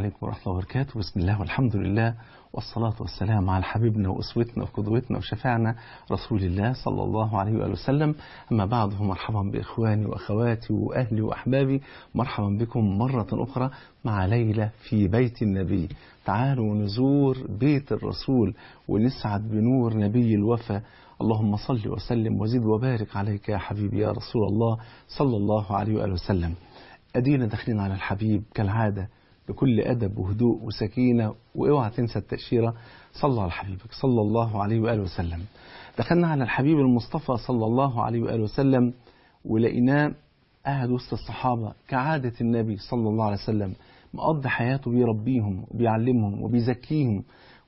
عليكم ورحمة الله وبركاته بسم الله والحمد لله والصلاة والسلام على حبيبنا وأسوتنا وقدوتنا وشفاعنا رسول الله صلى الله عليه وآله وسلم أما بعد فمرحبا بإخواني وأخواتي وأهلي وأحبابي مرحبا بكم مرة أخرى مع ليلة في بيت النبي تعالوا نزور بيت الرسول ونسعد بنور نبي الوفا اللهم صل وسلم وزد وبارك عليك يا حبيبي يا رسول الله صلى الله عليه وآله وسلم أدينا داخلين على الحبيب كالعادة بكل أدب وهدوء وسكينة واوعى تنسى التأشيرة صلى على حبيبك صلى الله عليه وآله وسلم دخلنا على الحبيب المصطفى صلى الله عليه وآله وسلم ولقيناه قاعد وسط الصحابة كعادة النبي صلى الله عليه وسلم مقضي حياته بيربيهم وبيعلمهم وبيزكيهم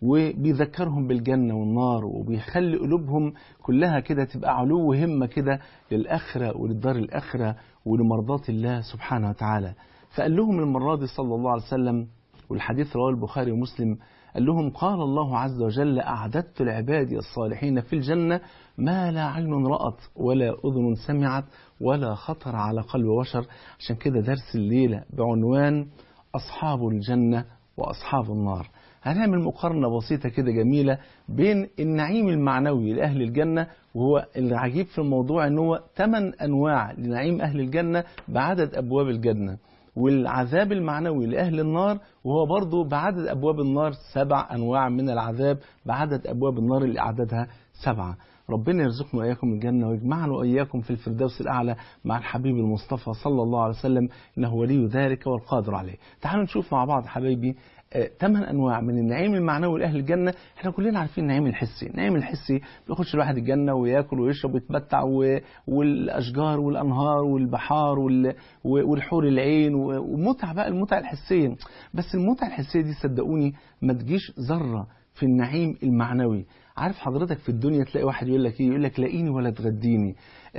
وبيذكرهم بالجنة والنار وبيخلي قلوبهم كلها كده تبقى علو همة كده للآخرة وللدار الآخرة ولمرضاة الله سبحانه وتعالى فقال لهم المرة دي صلى الله عليه وسلم والحديث رواه البخاري ومسلم قال لهم قال الله عز وجل أعددت لعبادي الصالحين في الجنة ما لا عين رأت ولا أذن سمعت ولا خطر على قلب بشر عشان كده درس الليلة بعنوان أصحاب الجنة وأصحاب النار هنعمل مقارنة بسيطة كده جميلة بين النعيم المعنوي لأهل الجنة وهو العجيب في الموضوع ان هو ثمان أنواع لنعيم أهل الجنة بعدد أبواب الجنة والعذاب المعنوي لأهل النار وهو برضه بعدد أبواب النار سبع أنواع من العذاب بعدد أبواب النار اللي أعدادها سبعة ربنا يرزقنا وإياكم الجنة ويجمعنا وإياكم في الفردوس الأعلى مع الحبيب المصطفى صلى الله عليه وسلم إنه ولي ذلك والقادر عليه تعالوا نشوف مع بعض حبايبي ثمان انواع من النعيم المعنوي لاهل الجنه احنا كلنا عارفين النعيم الحسي النعيم الحسي بيخش الواحد الجنه وياكل ويشرب ويتمتع و... والاشجار والانهار والبحار وال... والحور العين ومتع بقى المتع الحسيه بس المتع الحسيه دي صدقوني ما تجيش ذره في النعيم المعنوي عارف حضرتك في الدنيا تلاقي واحد يقول لك ايه يقول لك لاقيني ولا تغديني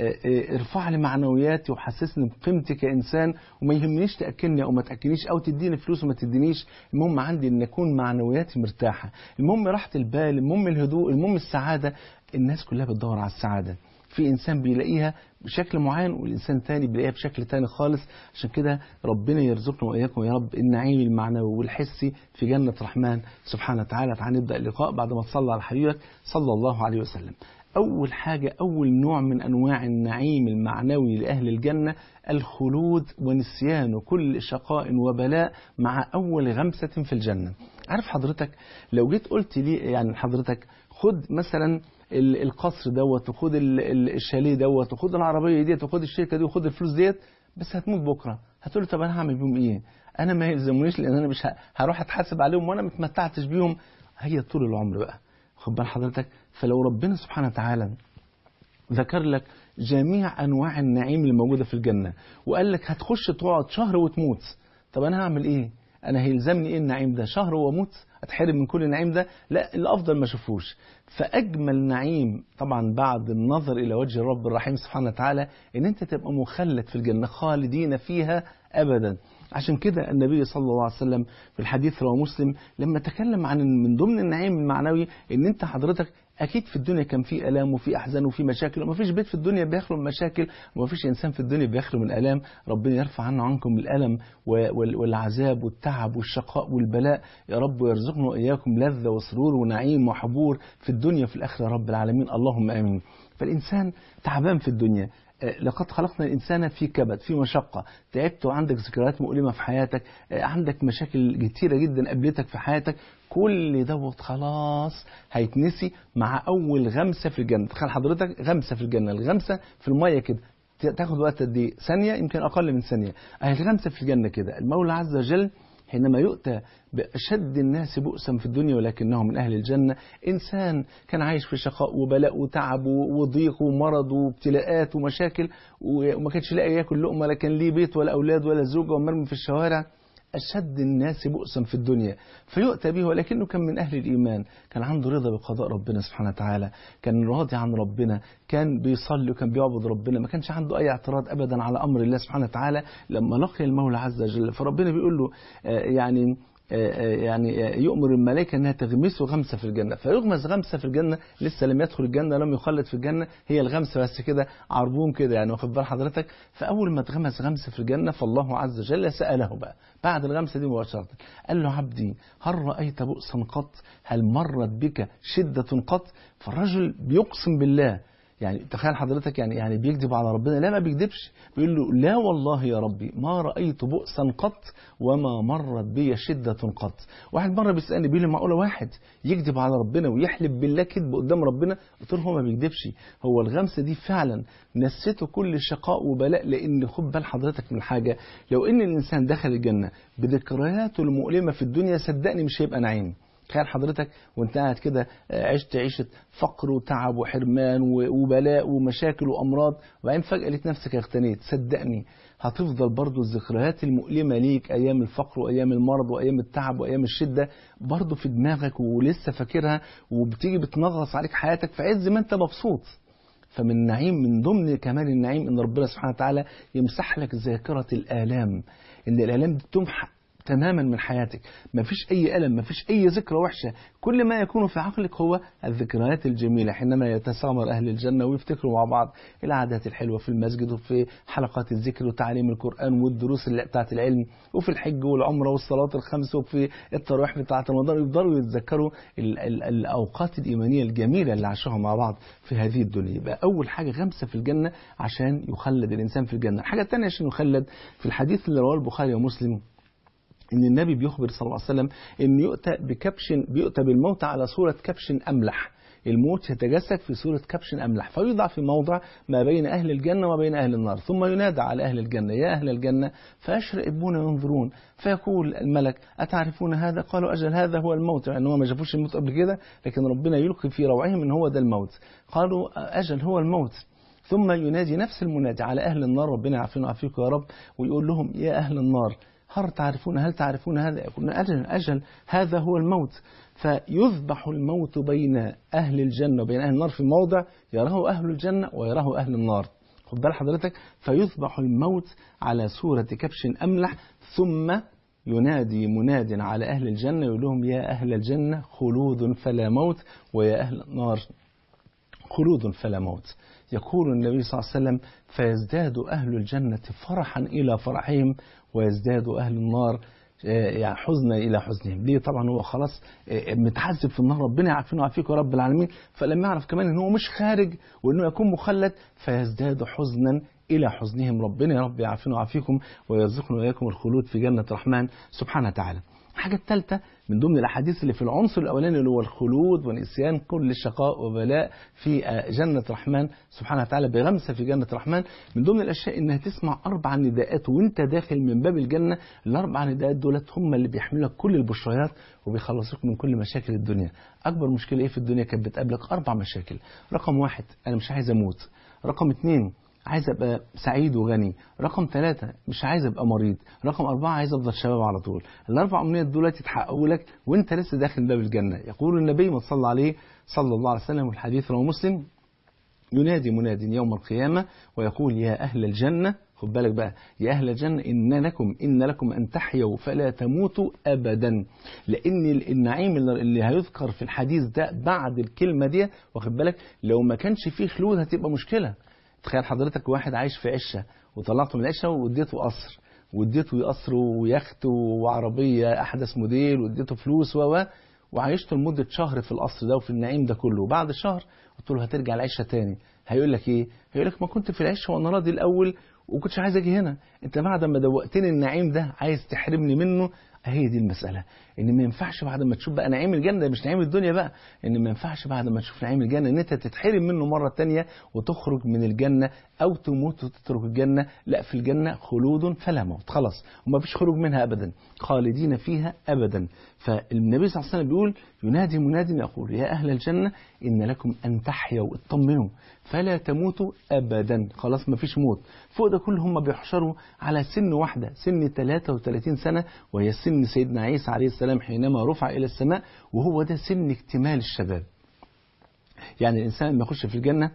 ارفع لي معنوياتي وحسسني بقيمتي كانسان وما يهمنيش تاكلني او ما تاكلنيش او تديني فلوس وما تدينيش المهم عندي ان اكون معنوياتي مرتاحه المهم راحه البال المهم الهدوء المهم السعاده الناس كلها بتدور على السعاده في انسان بيلاقيها بشكل معين والانسان الثاني بيلاقيها بشكل ثاني خالص عشان كده ربنا يرزقنا واياكم يا رب النعيم المعنوي والحسي في جنه الرحمن سبحانه وتعالى تعالى نبدا اللقاء بعد ما تصلى على حبيبك صلى الله عليه وسلم أول حاجة أول نوع من أنواع النعيم المعنوي لأهل الجنة الخلود ونسيان كل شقاء وبلاء مع أول غمسة في الجنة عارف حضرتك لو جيت قلت لي يعني حضرتك خد مثلا القصر دوت وخد الشاليه دوت وخد العربية ديت وخد الشركة دي وخد الفلوس ديت بس هتموت بكرة هتقول طب أنا هعمل بيهم إيه أنا ما يلزمونيش لأن أنا مش هروح أتحاسب عليهم وأنا ما اتمتعتش بيهم هي طول العمر بقى خد بال حضرتك فلو ربنا سبحانه وتعالى ذكر لك جميع انواع النعيم الموجوده في الجنه وقال لك هتخش تقعد شهر وتموت طب انا هعمل ايه انا هيلزمني ايه النعيم ده شهر واموت اتحرم من كل النعيم ده لا الافضل ما اشوفوش فاجمل نعيم طبعا بعد النظر الى وجه الرب الرحيم سبحانه وتعالى ان انت تبقى مخلد في الجنه خالدين فيها ابدا عشان كده النبي صلى الله عليه وسلم في الحديث رواه مسلم لما تكلم عن من ضمن النعيم المعنوي ان انت حضرتك اكيد في الدنيا كان في الام وفي احزان وفي مشاكل وما فيش بيت في الدنيا بيخلو من مشاكل وما فيش انسان في الدنيا بيخلو من الام ربنا يرفع عنه عنكم الالم والعذاب والتعب والشقاء والبلاء يا رب ويرزقنا واياكم لذه وسرور ونعيم وحبور في الدنيا وفي الاخره يا رب العالمين اللهم امين فالانسان تعبان في الدنيا لقد خلقنا الإنسان في كبد في مشقة تعبت وعندك ذكريات مؤلمة في حياتك عندك مشاكل كتيرة جدا قابلتك في حياتك كل دوت خلاص هيتنسي مع أول غمسة في الجنة تخيل حضرتك غمسة في الجنة الغمسة في المية كده تاخد وقت قد ايه؟ ثانية يمكن أقل من ثانية أهي الغمسة في الجنة كده المولى عز وجل حينما يؤتى بأشد الناس بؤسا في الدنيا ولكنه من أهل الجنة إنسان كان عايش في شقاء وبلاء وتعب وضيق ومرض وابتلاءات ومشاكل وما كانش لاقي ياكل لقمة لا كان ليه بيت ولا أولاد ولا زوجة ومرمي في الشوارع أشد الناس بؤسا في الدنيا فيؤتى به ولكنه كان من أهل الإيمان كان عنده رضا بقضاء ربنا سبحانه وتعالى كان راضي عن ربنا كان بيصلي وكان بيعبد ربنا ما كانش عنده أي اعتراض أبدا على أمر الله سبحانه وتعالى لما لقي المولى عز وجل فربنا بيقول له يعني يعني يؤمر الملائكة أنها تغمسه غمسة في الجنة فيغمس غمسة في الجنة لسه لم يدخل الجنة لم يخلد في الجنة هي الغمسة بس كده عربون كده يعني واخد بال حضرتك فأول ما اتغمس غمسة في الجنة فالله عز وجل سأله بقى بعد الغمسة دي مباشرة قال له عبدي هل رأيت بؤسا قط هل مرت بك شدة قط فالرجل بيقسم بالله يعني تخيل حضرتك يعني يعني بيكذب على ربنا لا ما بيكذبش بيقول له لا والله يا ربي ما رأيت بؤسا قط وما مرت بي شدة قط واحد مرة بيسألني بيقول لي معقولة واحد يكذب على ربنا ويحلف بالله كذب قدام ربنا قلت له هو ما بيكذبش هو الغمسة دي فعلا نسيته كل شقاء وبلاء لأن خد بال حضرتك من حاجة لو إن الإنسان دخل الجنة بذكرياته المؤلمة في الدنيا صدقني مش هيبقى نعيم تخيل حضرتك وانت قاعد كده عشت عيشة فقر وتعب وحرمان وبلاء ومشاكل وأمراض وبعدين فجأة لقيت نفسك اغتنيت صدقني هتفضل برضو الذكريات المؤلمة ليك أيام الفقر وأيام المرض وأيام التعب وأيام الشدة برضو في دماغك ولسه فاكرها وبتيجي بتنغص عليك حياتك في عز ما انت مبسوط فمن النعيم من ضمن كمال النعيم ان ربنا سبحانه وتعالى يمسح لك ذاكرة الآلام ان الآلام دي تمحى تماما من حياتك ما فيش أي ألم ما فيش أي ذكرى وحشة كل ما يكون في عقلك هو الذكريات الجميلة حينما يتسامر أهل الجنة ويفتكروا مع بعض العادات الحلوة في المسجد وفي حلقات الذكر وتعليم القرآن والدروس اللي بتاعت العلم وفي الحج والعمرة والصلاة الخمس وفي التراويح بتاعت رمضان يفضلوا يتذكروا ال ال الأوقات الإيمانية الجميلة اللي عاشوها مع بعض في هذه الدنيا يبقى أول حاجة غمسة في الجنة عشان يخلد الإنسان في الجنة الحاجة الثانية عشان يخلد في الحديث اللي رواه البخاري ومسلم ان النبي بيخبر صلى الله عليه وسلم ان يؤتى بكبش بيؤتى بالموت على صورة كبش املح الموت يتجسد في صورة كبش أملح فيوضع في موضع ما بين أهل الجنة وبين أهل النار ثم ينادى على أهل الجنة يا أهل الجنة فيشرئبون ينظرون فيقول الملك أتعرفون هذا قالوا أجل هذا هو الموت يعني هو ما شافوش الموت قبل كده لكن ربنا يلقي في روعهم ان هو ده الموت قالوا أجل هو الموت ثم ينادي نفس المنادي على أهل النار ربنا يعافينا ويعافيكم يا رب ويقول لهم يا أهل النار هل تعرفون هل تعرفون هذا يقولون أجل أجل هذا هو الموت فيذبح الموت بين أهل الجنة وبين أهل النار في موضع يراه أهل الجنة ويراه أهل النار خد بال حضرتك فيذبح الموت على صورة كبش أملح ثم ينادي مناد على أهل الجنة يقول لهم يا أهل الجنة خلود فلا موت ويا أهل النار خلود فلا موت يقول النبي صلى الله عليه وسلم فيزداد أهل الجنة فرحا إلى فرحهم ويزداد أهل النار يعني حزنا إلى حزنهم ليه طبعا هو خلاص متعذب في النار ربنا يعافينا ويعافيك يا رب العالمين فلما يعرف كمان ان هو مش خارج وانه يكون مخلد فيزداد حزنا إلى حزنهم ربنا يا رب يعافينا ويعافيكم ويرزقنا وإياكم الخلود في جنة الرحمن سبحانه وتعالى الحاجة الثالثة من ضمن الأحاديث اللي في العنصر الأولاني اللي هو الخلود ونسيان كل شقاء وبلاء في جنة الرحمن سبحانه وتعالى بغمسة في جنة الرحمن من ضمن الأشياء إنها تسمع أربع نداءات وأنت داخل من باب الجنة الأربع نداءات دولت هم اللي بيحملوا لك كل البشريات وبيخلصوك من كل مشاكل الدنيا أكبر مشكلة إيه في الدنيا كانت بتقابلك أربع مشاكل رقم واحد أنا مش عايز أموت رقم اثنين عايز ابقى سعيد وغني رقم ثلاثة مش عايز ابقى مريض رقم أربعة عايز افضل شباب على طول الاربع امنيات دول يتحققوا لك وانت لسه داخل باب الجنة يقول النبي ما صلى عليه صلى الله عليه وسلم والحديث رواه مسلم ينادي مناد يوم القيامة ويقول يا أهل الجنة خد بالك بقى يا أهل الجنة إن لكم إن لكم أن تحيوا فلا تموتوا أبدا لأن النعيم اللي هيذكر في الحديث ده بعد الكلمة دي واخد بالك لو ما كانش فيه خلود هتبقى مشكلة تخيل حضرتك واحد عايش في عشة وطلعته من العشة واديته قصر واديته قصر ويخت وعربية أحدث موديل واديته فلوس و وعايشته لمدة شهر في القصر ده وفي النعيم ده كله وبعد شهر قلت له هترجع العشة تاني هيقول لك ايه هيقول لك ما كنت في العشة وانا راضي الاول وكنتش عايز اجي هنا انت بعد ما دوقتني النعيم ده عايز تحرمني منه هي دي المسألة ان ما ينفعش بعد ما تشوف بقى نعيم الجنة ده مش نعيم الدنيا بقى ان ما ينفعش بعد ما تشوف نعيم الجنة ان انت تتحرم منه مرة تانية وتخرج من الجنة او تموت وتترك الجنة لا في الجنة خلود فلا موت خلاص وما فيش خروج منها ابدا خالدين فيها ابدا فالنبي صلى الله عليه وسلم بيقول ينادي مناد يقول يا اهل الجنة ان لكم ان تحيوا اطمنوا فلا تموتوا ابدا خلاص ما فيش موت فوق ده كله هم بيحشروا على سن واحدة سن 33 سنة وهي سن سيدنا عيسى عليه السلام حينما رفع إلى السماء وهو ده سن اكتمال الشباب يعني الإنسان لما يخش في الجنة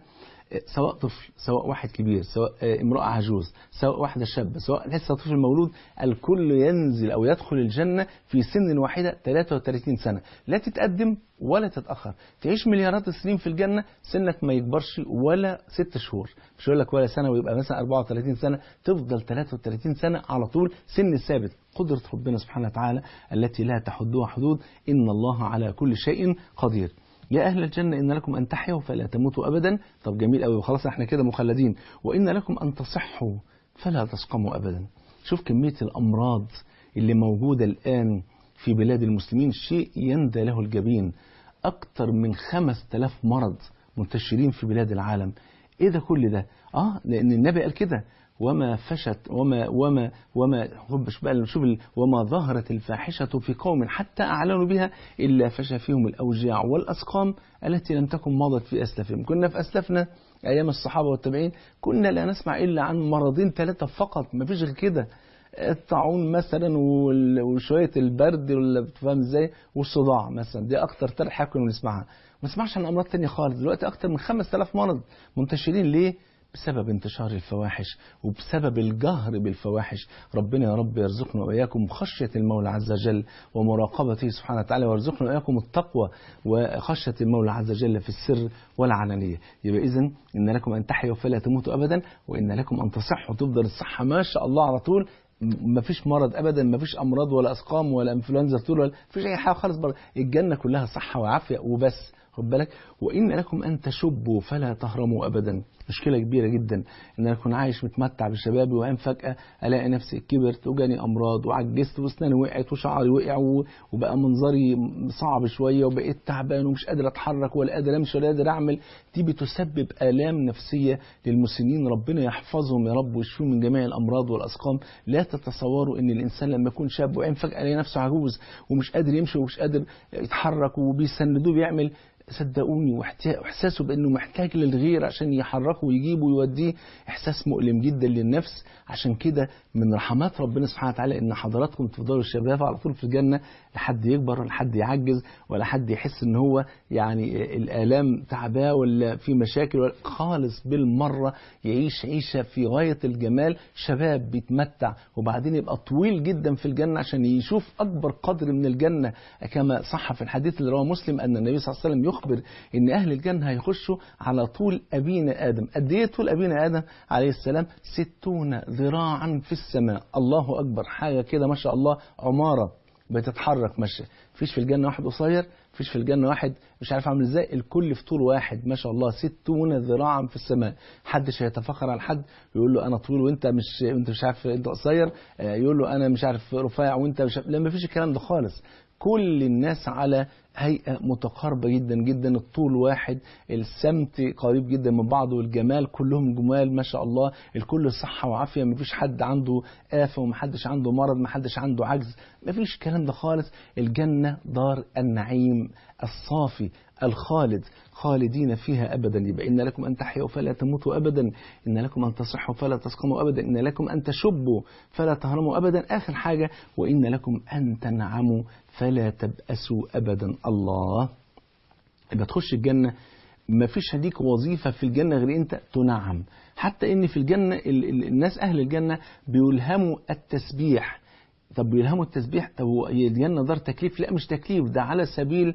سواء طفل سواء واحد كبير سواء امرأة عجوز سواء واحدة شابة سواء لسه طفل مولود الكل ينزل أو يدخل الجنة في سن واحدة 33 سنة لا تتقدم ولا تتأخر تعيش مليارات السنين في الجنة سنك ما يكبرش ولا ست شهور مش هقول لك ولا سنة ويبقى مثلا 34 سنة تفضل 33 سنة على طول سن ثابت قدرة ربنا سبحانه وتعالى التي لا تحدها حدود إن الله على كل شيء قدير يا أهل الجنة إن لكم أن تحيوا فلا تموتوا أبدا طب جميل قوي وخلاص احنا كده مخلدين وإن لكم أن تصحوا فلا تسقموا أبدا شوف كمية الأمراض اللي موجودة الآن في بلاد المسلمين شيء يندى له الجبين أكثر من خمس تلاف مرض منتشرين في بلاد العالم إيه ده كل ده آه لأن النبي قال كده وما فشت وما وما وما خبش بقى شوف وما ظهرت الفاحشة في قوم حتى أعلنوا بها إلا فشى فيهم الأوجاع والأسقام التي لم تكن مضت في أسلافهم كنا في أسلافنا أيام الصحابة والتابعين كنا لا نسمع إلا عن مرضين ثلاثة فقط ما فيش غير كده الطاعون مثلا وشوية البرد ولا بتفهم ازاي والصداع مثلا دي أكتر ثلاث حاجات كنا بنسمعها ما نسمعش عن أمراض تانية خالص دلوقتي أكتر من 5000 مرض منتشرين ليه؟ بسبب انتشار الفواحش وبسبب الجهر بالفواحش ربنا يا رب يرزقنا وإياكم خشية المولى عز وجل ومراقبته سبحانه وتعالى ويرزقنا وإياكم التقوى وخشية المولى عز وجل في السر والعلانية يبقى إذن إن لكم أن تحيوا فلا تموتوا أبدا وإن لكم أن تصحوا تفضل الصحة ما شاء الله على طول ما فيش مرض ابدا ما فيش امراض ولا اسقام ولا انفلونزا طول ولا فيش اي حاجه خالص بره الجنه كلها صحه وعافيه وبس خد بالك وان لكم ان تشبوا فلا تهرموا ابدا مشكلة كبيرة جدا ان انا اكون عايش متمتع بشبابي وبعدين فجأة الاقي نفسي كبرت وجاني امراض وعجزت واسناني وقعت وشعري وقع وبقى منظري صعب شوية وبقيت تعبان ومش قادر اتحرك ولا قادر امشي ولا قادر اعمل دي بتسبب الام نفسية للمسنين ربنا يحفظهم يا رب ويشفيهم من جميع الامراض والاسقام لا تتصوروا ان الانسان لما يكون شاب وبعدين فجأة يلاقي نفسه عجوز ومش قادر يمشي ومش قادر يتحرك وبيسندوه بيعمل صدقوني واحساسه بانه محتاج للغير عشان يحركه ويجيبه ويوديه احساس مؤلم جدا للنفس عشان كده من رحمات ربنا سبحانه وتعالى ان حضراتكم تفضلوا الشباب على طول في الجنه لحد يكبر ولا حد يعجز ولا حد يحس ان هو يعني الالام تعباه ولا في مشاكل ولا خالص بالمره يعيش عيشه في غايه الجمال شباب بيتمتع وبعدين يبقى طويل جدا في الجنه عشان يشوف اكبر قدر من الجنه كما صح في الحديث اللي رواه مسلم ان النبي صلى الله عليه وسلم يخبر ان اهل الجنه هيخشوا على طول ابينا ادم قد ايه طول ابينا ادم عليه السلام ستون ذراعا في السماء الله اكبر حاجه كده ما شاء الله عماره بتتحرك ماشيه فيش في الجنه واحد قصير فيش في الجنه واحد مش عارف عامل ازاي الكل في طول واحد ما شاء الله ستون ذراعا في السماء حدش هيتفخر على حد يقول له انا طويل وانت مش انت مش عارف انت قصير يقول له انا مش عارف رفيع وانت مش عارف لا ما فيش الكلام ده خالص كل الناس على هيئة متقاربة جدا جدا الطول واحد السمت قريب جدا من بعض والجمال كلهم جمال ما شاء الله الكل صحة وعافية ما فيش حد عنده آفة ومحدش عنده مرض محدش عنده عجز ما فيش الكلام ده خالص الجنة دار النعيم الصافي الخالد خالدين فيها أبدا يبقى إن لكم أن تحيوا فلا تموتوا أبدا إن لكم أن تصحوا فلا تسقموا أبدا إن لكم أن تشبوا فلا تهرموا أبدا آخر حاجة وإن لكم أن تنعموا فلا تبأسوا أبدا الله يبقى تخش الجنة ما فيش هديك وظيفة في الجنة غير أنت تنعم حتى إن في الجنة الناس أهل الجنة بيلهموا التسبيح طب بيلهموا التسبيح طب الجنة دار تكليف لا مش تكليف ده على سبيل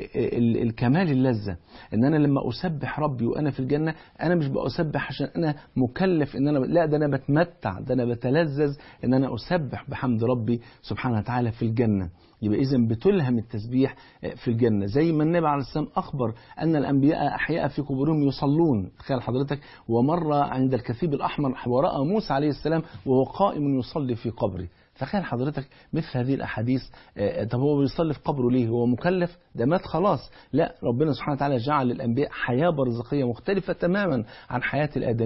الكمال اللذة ان انا لما اسبح ربي وانا في الجنة انا مش بأسبح عشان انا مكلف ان انا لا ده انا بتمتع ده انا بتلذذ ان انا اسبح بحمد ربي سبحانه وتعالى في الجنة يبقى إذا بتلهم التسبيح في الجنة زي ما النبي عليه السلام أخبر أن الأنبياء أحياء في قبورهم يصلون تخيل حضرتك ومر عند الكثيب الأحمر ورأى موسى عليه السلام وهو قائم يصلي في قبره تخيل حضرتك مثل هذه الأحاديث طب هو بيصلي في قبره ليه هو مكلف ده مات خلاص لا ربنا سبحانه وتعالى جعل للأنبياء حياة برزخية مختلفة تماما عن حياة الآدمين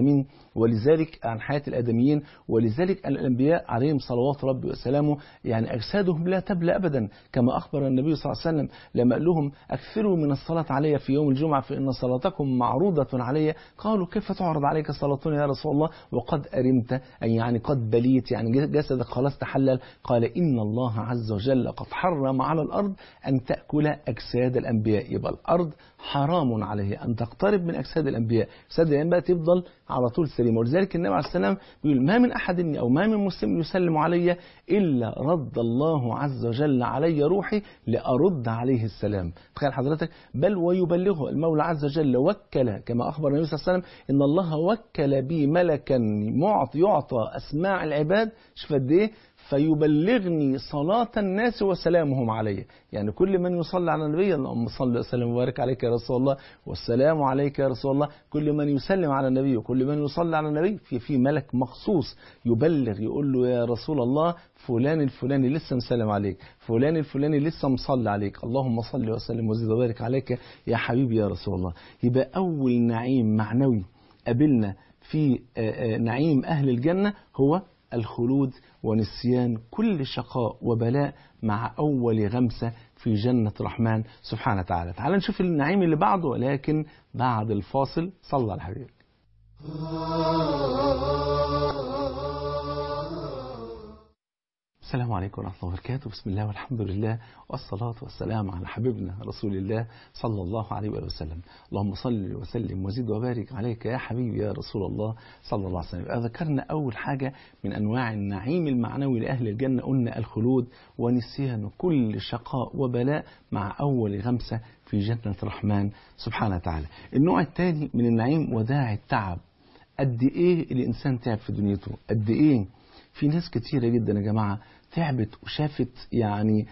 ولذلك عن حياة الآدميين ولذلك الأنبياء عليهم صلوات ربي وسلامه يعني أجسادهم لا تبلى أبدا كما أخبر النبي صلى الله عليه وسلم لما قال لهم أكثروا من الصلاة علي في يوم الجمعة فإن صلاتكم معروضة علي قالوا كيف تعرض عليك صلاتنا يا رسول الله وقد أرمت أي يعني قد بليت يعني جسدك خلاص تحلل قال إن الله عز وجل قد حرم على الأرض أن تأكل أجساد الأنبياء يبقى الأرض حرام عليه أن تقترب من أجساد الأنبياء أجساد الأنبياء تفضل على طول سليمة ولذلك النبي عليه السلام بيقول ما من أحد أو ما من مسلم يسلم علي إلا رد الله عز وجل علي روحي لأرد عليه السلام تخيل حضرتك بل ويبلغه المولى عز وجل وكل كما أخبر النبي صلى الله عليه وسلم إن الله وكل بي ملكا معطي يعطى أسماع العباد شوف قد إيه فيبلغني صلاة الناس وسلامهم علي يعني كل من يصلي على النبي اللهم صل وسلم وبارك عليك يا رسول الله والسلام عليك يا رسول الله كل من يسلم على النبي وكل من يصلي على النبي في في ملك مخصوص يبلغ يقول له يا رسول الله فلان الفلاني لسه مسلم عليك فلان الفلاني لسه مصلي عليك اللهم صل وسلم وزد وبارك عليك يا حبيبي يا رسول الله يبقى أول نعيم معنوي قابلنا في نعيم أهل الجنة هو الخلود ونسيان كل شقاء وبلاء مع أول غمسة في جنة الرحمن سبحانه وتعالى تعال نشوف النعيم اللي بعده ولكن بعد الفاصل صلى على حبيبك السلام عليكم ورحمة الله وبركاته بسم الله والحمد لله والصلاة والسلام على حبيبنا رسول الله صلى الله عليه وآله وسلم اللهم صل وسلم وزد وبارك عليك يا حبيبي يا رسول الله صلى الله عليه وسلم ذكرنا أول حاجة من أنواع النعيم المعنوي لأهل الجنة قلنا الخلود ونسيان كل شقاء وبلاء مع أول غمسة في جنة الرحمن سبحانه وتعالى النوع الثاني من النعيم وداع التعب قد إيه الإنسان تعب في دنيته قد إيه في ناس كتيرة جدا يا جماعة تعبت وشافت يعني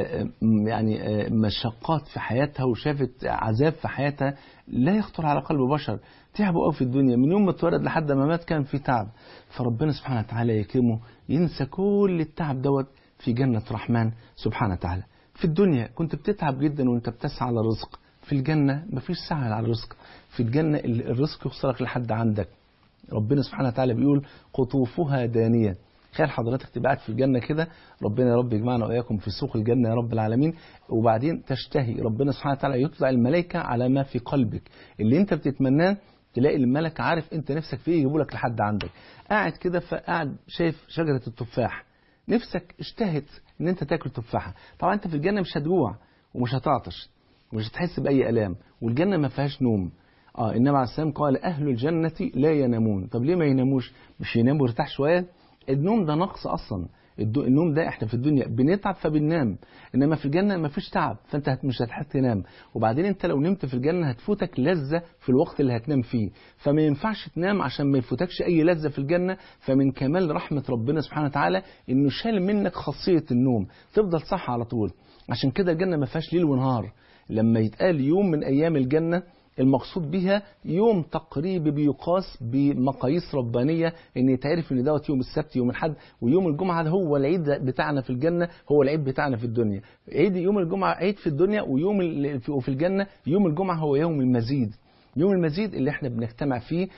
يعني مشقات في حياتها وشافت عذاب في حياتها لا يخطر على قلب بشر تعبوا قوي في الدنيا من يوم ما اتولد لحد ما مات كان في تعب فربنا سبحانه وتعالى يكرمه ينسى كل التعب دوت في جنة الرحمن سبحانه وتعالى في الدنيا كنت بتتعب جدا وانت بتسعى على الرزق في الجنة مفيش سعي على الرزق في الجنة الرزق يوصلك لحد عندك ربنا سبحانه وتعالى بيقول قطوفها دانيه تخيل حضرتك تبقى قاعد في الجنة كده ربنا يا رب يجمعنا وإياكم في سوق الجنة يا رب العالمين وبعدين تشتهي ربنا سبحانه وتعالى يطلع الملائكة على ما في قلبك اللي انت بتتمناه تلاقي الملك عارف انت نفسك فيه يجيبوا لك لحد عندك قاعد كده فقاعد شايف شجرة التفاح نفسك اشتهت ان انت تاكل تفاحة طبعا انت في الجنة مش هتجوع ومش هتعطش ومش هتحس بأي ألام والجنة ما فيهاش نوم اه النبي عليه السلام قال أهل الجنة لا ينامون طب ليه ما يناموش مش يناموا ويرتاح شوية النوم ده نقص اصلا النوم ده احنا في الدنيا بنتعب فبننام انما في الجنه مفيش تعب فانت مش هتحتاج تنام وبعدين انت لو نمت في الجنه هتفوتك لذه في الوقت اللي هتنام فيه فما ينفعش تنام عشان ما يفوتكش اي لذه في الجنه فمن كمال رحمه ربنا سبحانه وتعالى انه شال منك خاصيه النوم تفضل صح على طول عشان كده الجنه ما فيهاش ليل ونهار لما يتقال يوم من ايام الجنه المقصود بها يوم تقريبي بيقاس بمقاييس ربانية ان يتعرف ان دوت يوم السبت يوم الحد ويوم الجمعة ده هو العيد بتاعنا في الجنة هو العيد بتاعنا في الدنيا عيد يوم الجمعة عيد في الدنيا ويوم وفي الجنة يوم الجمعة هو يوم المزيد يوم المزيد اللي احنا بنجتمع فيه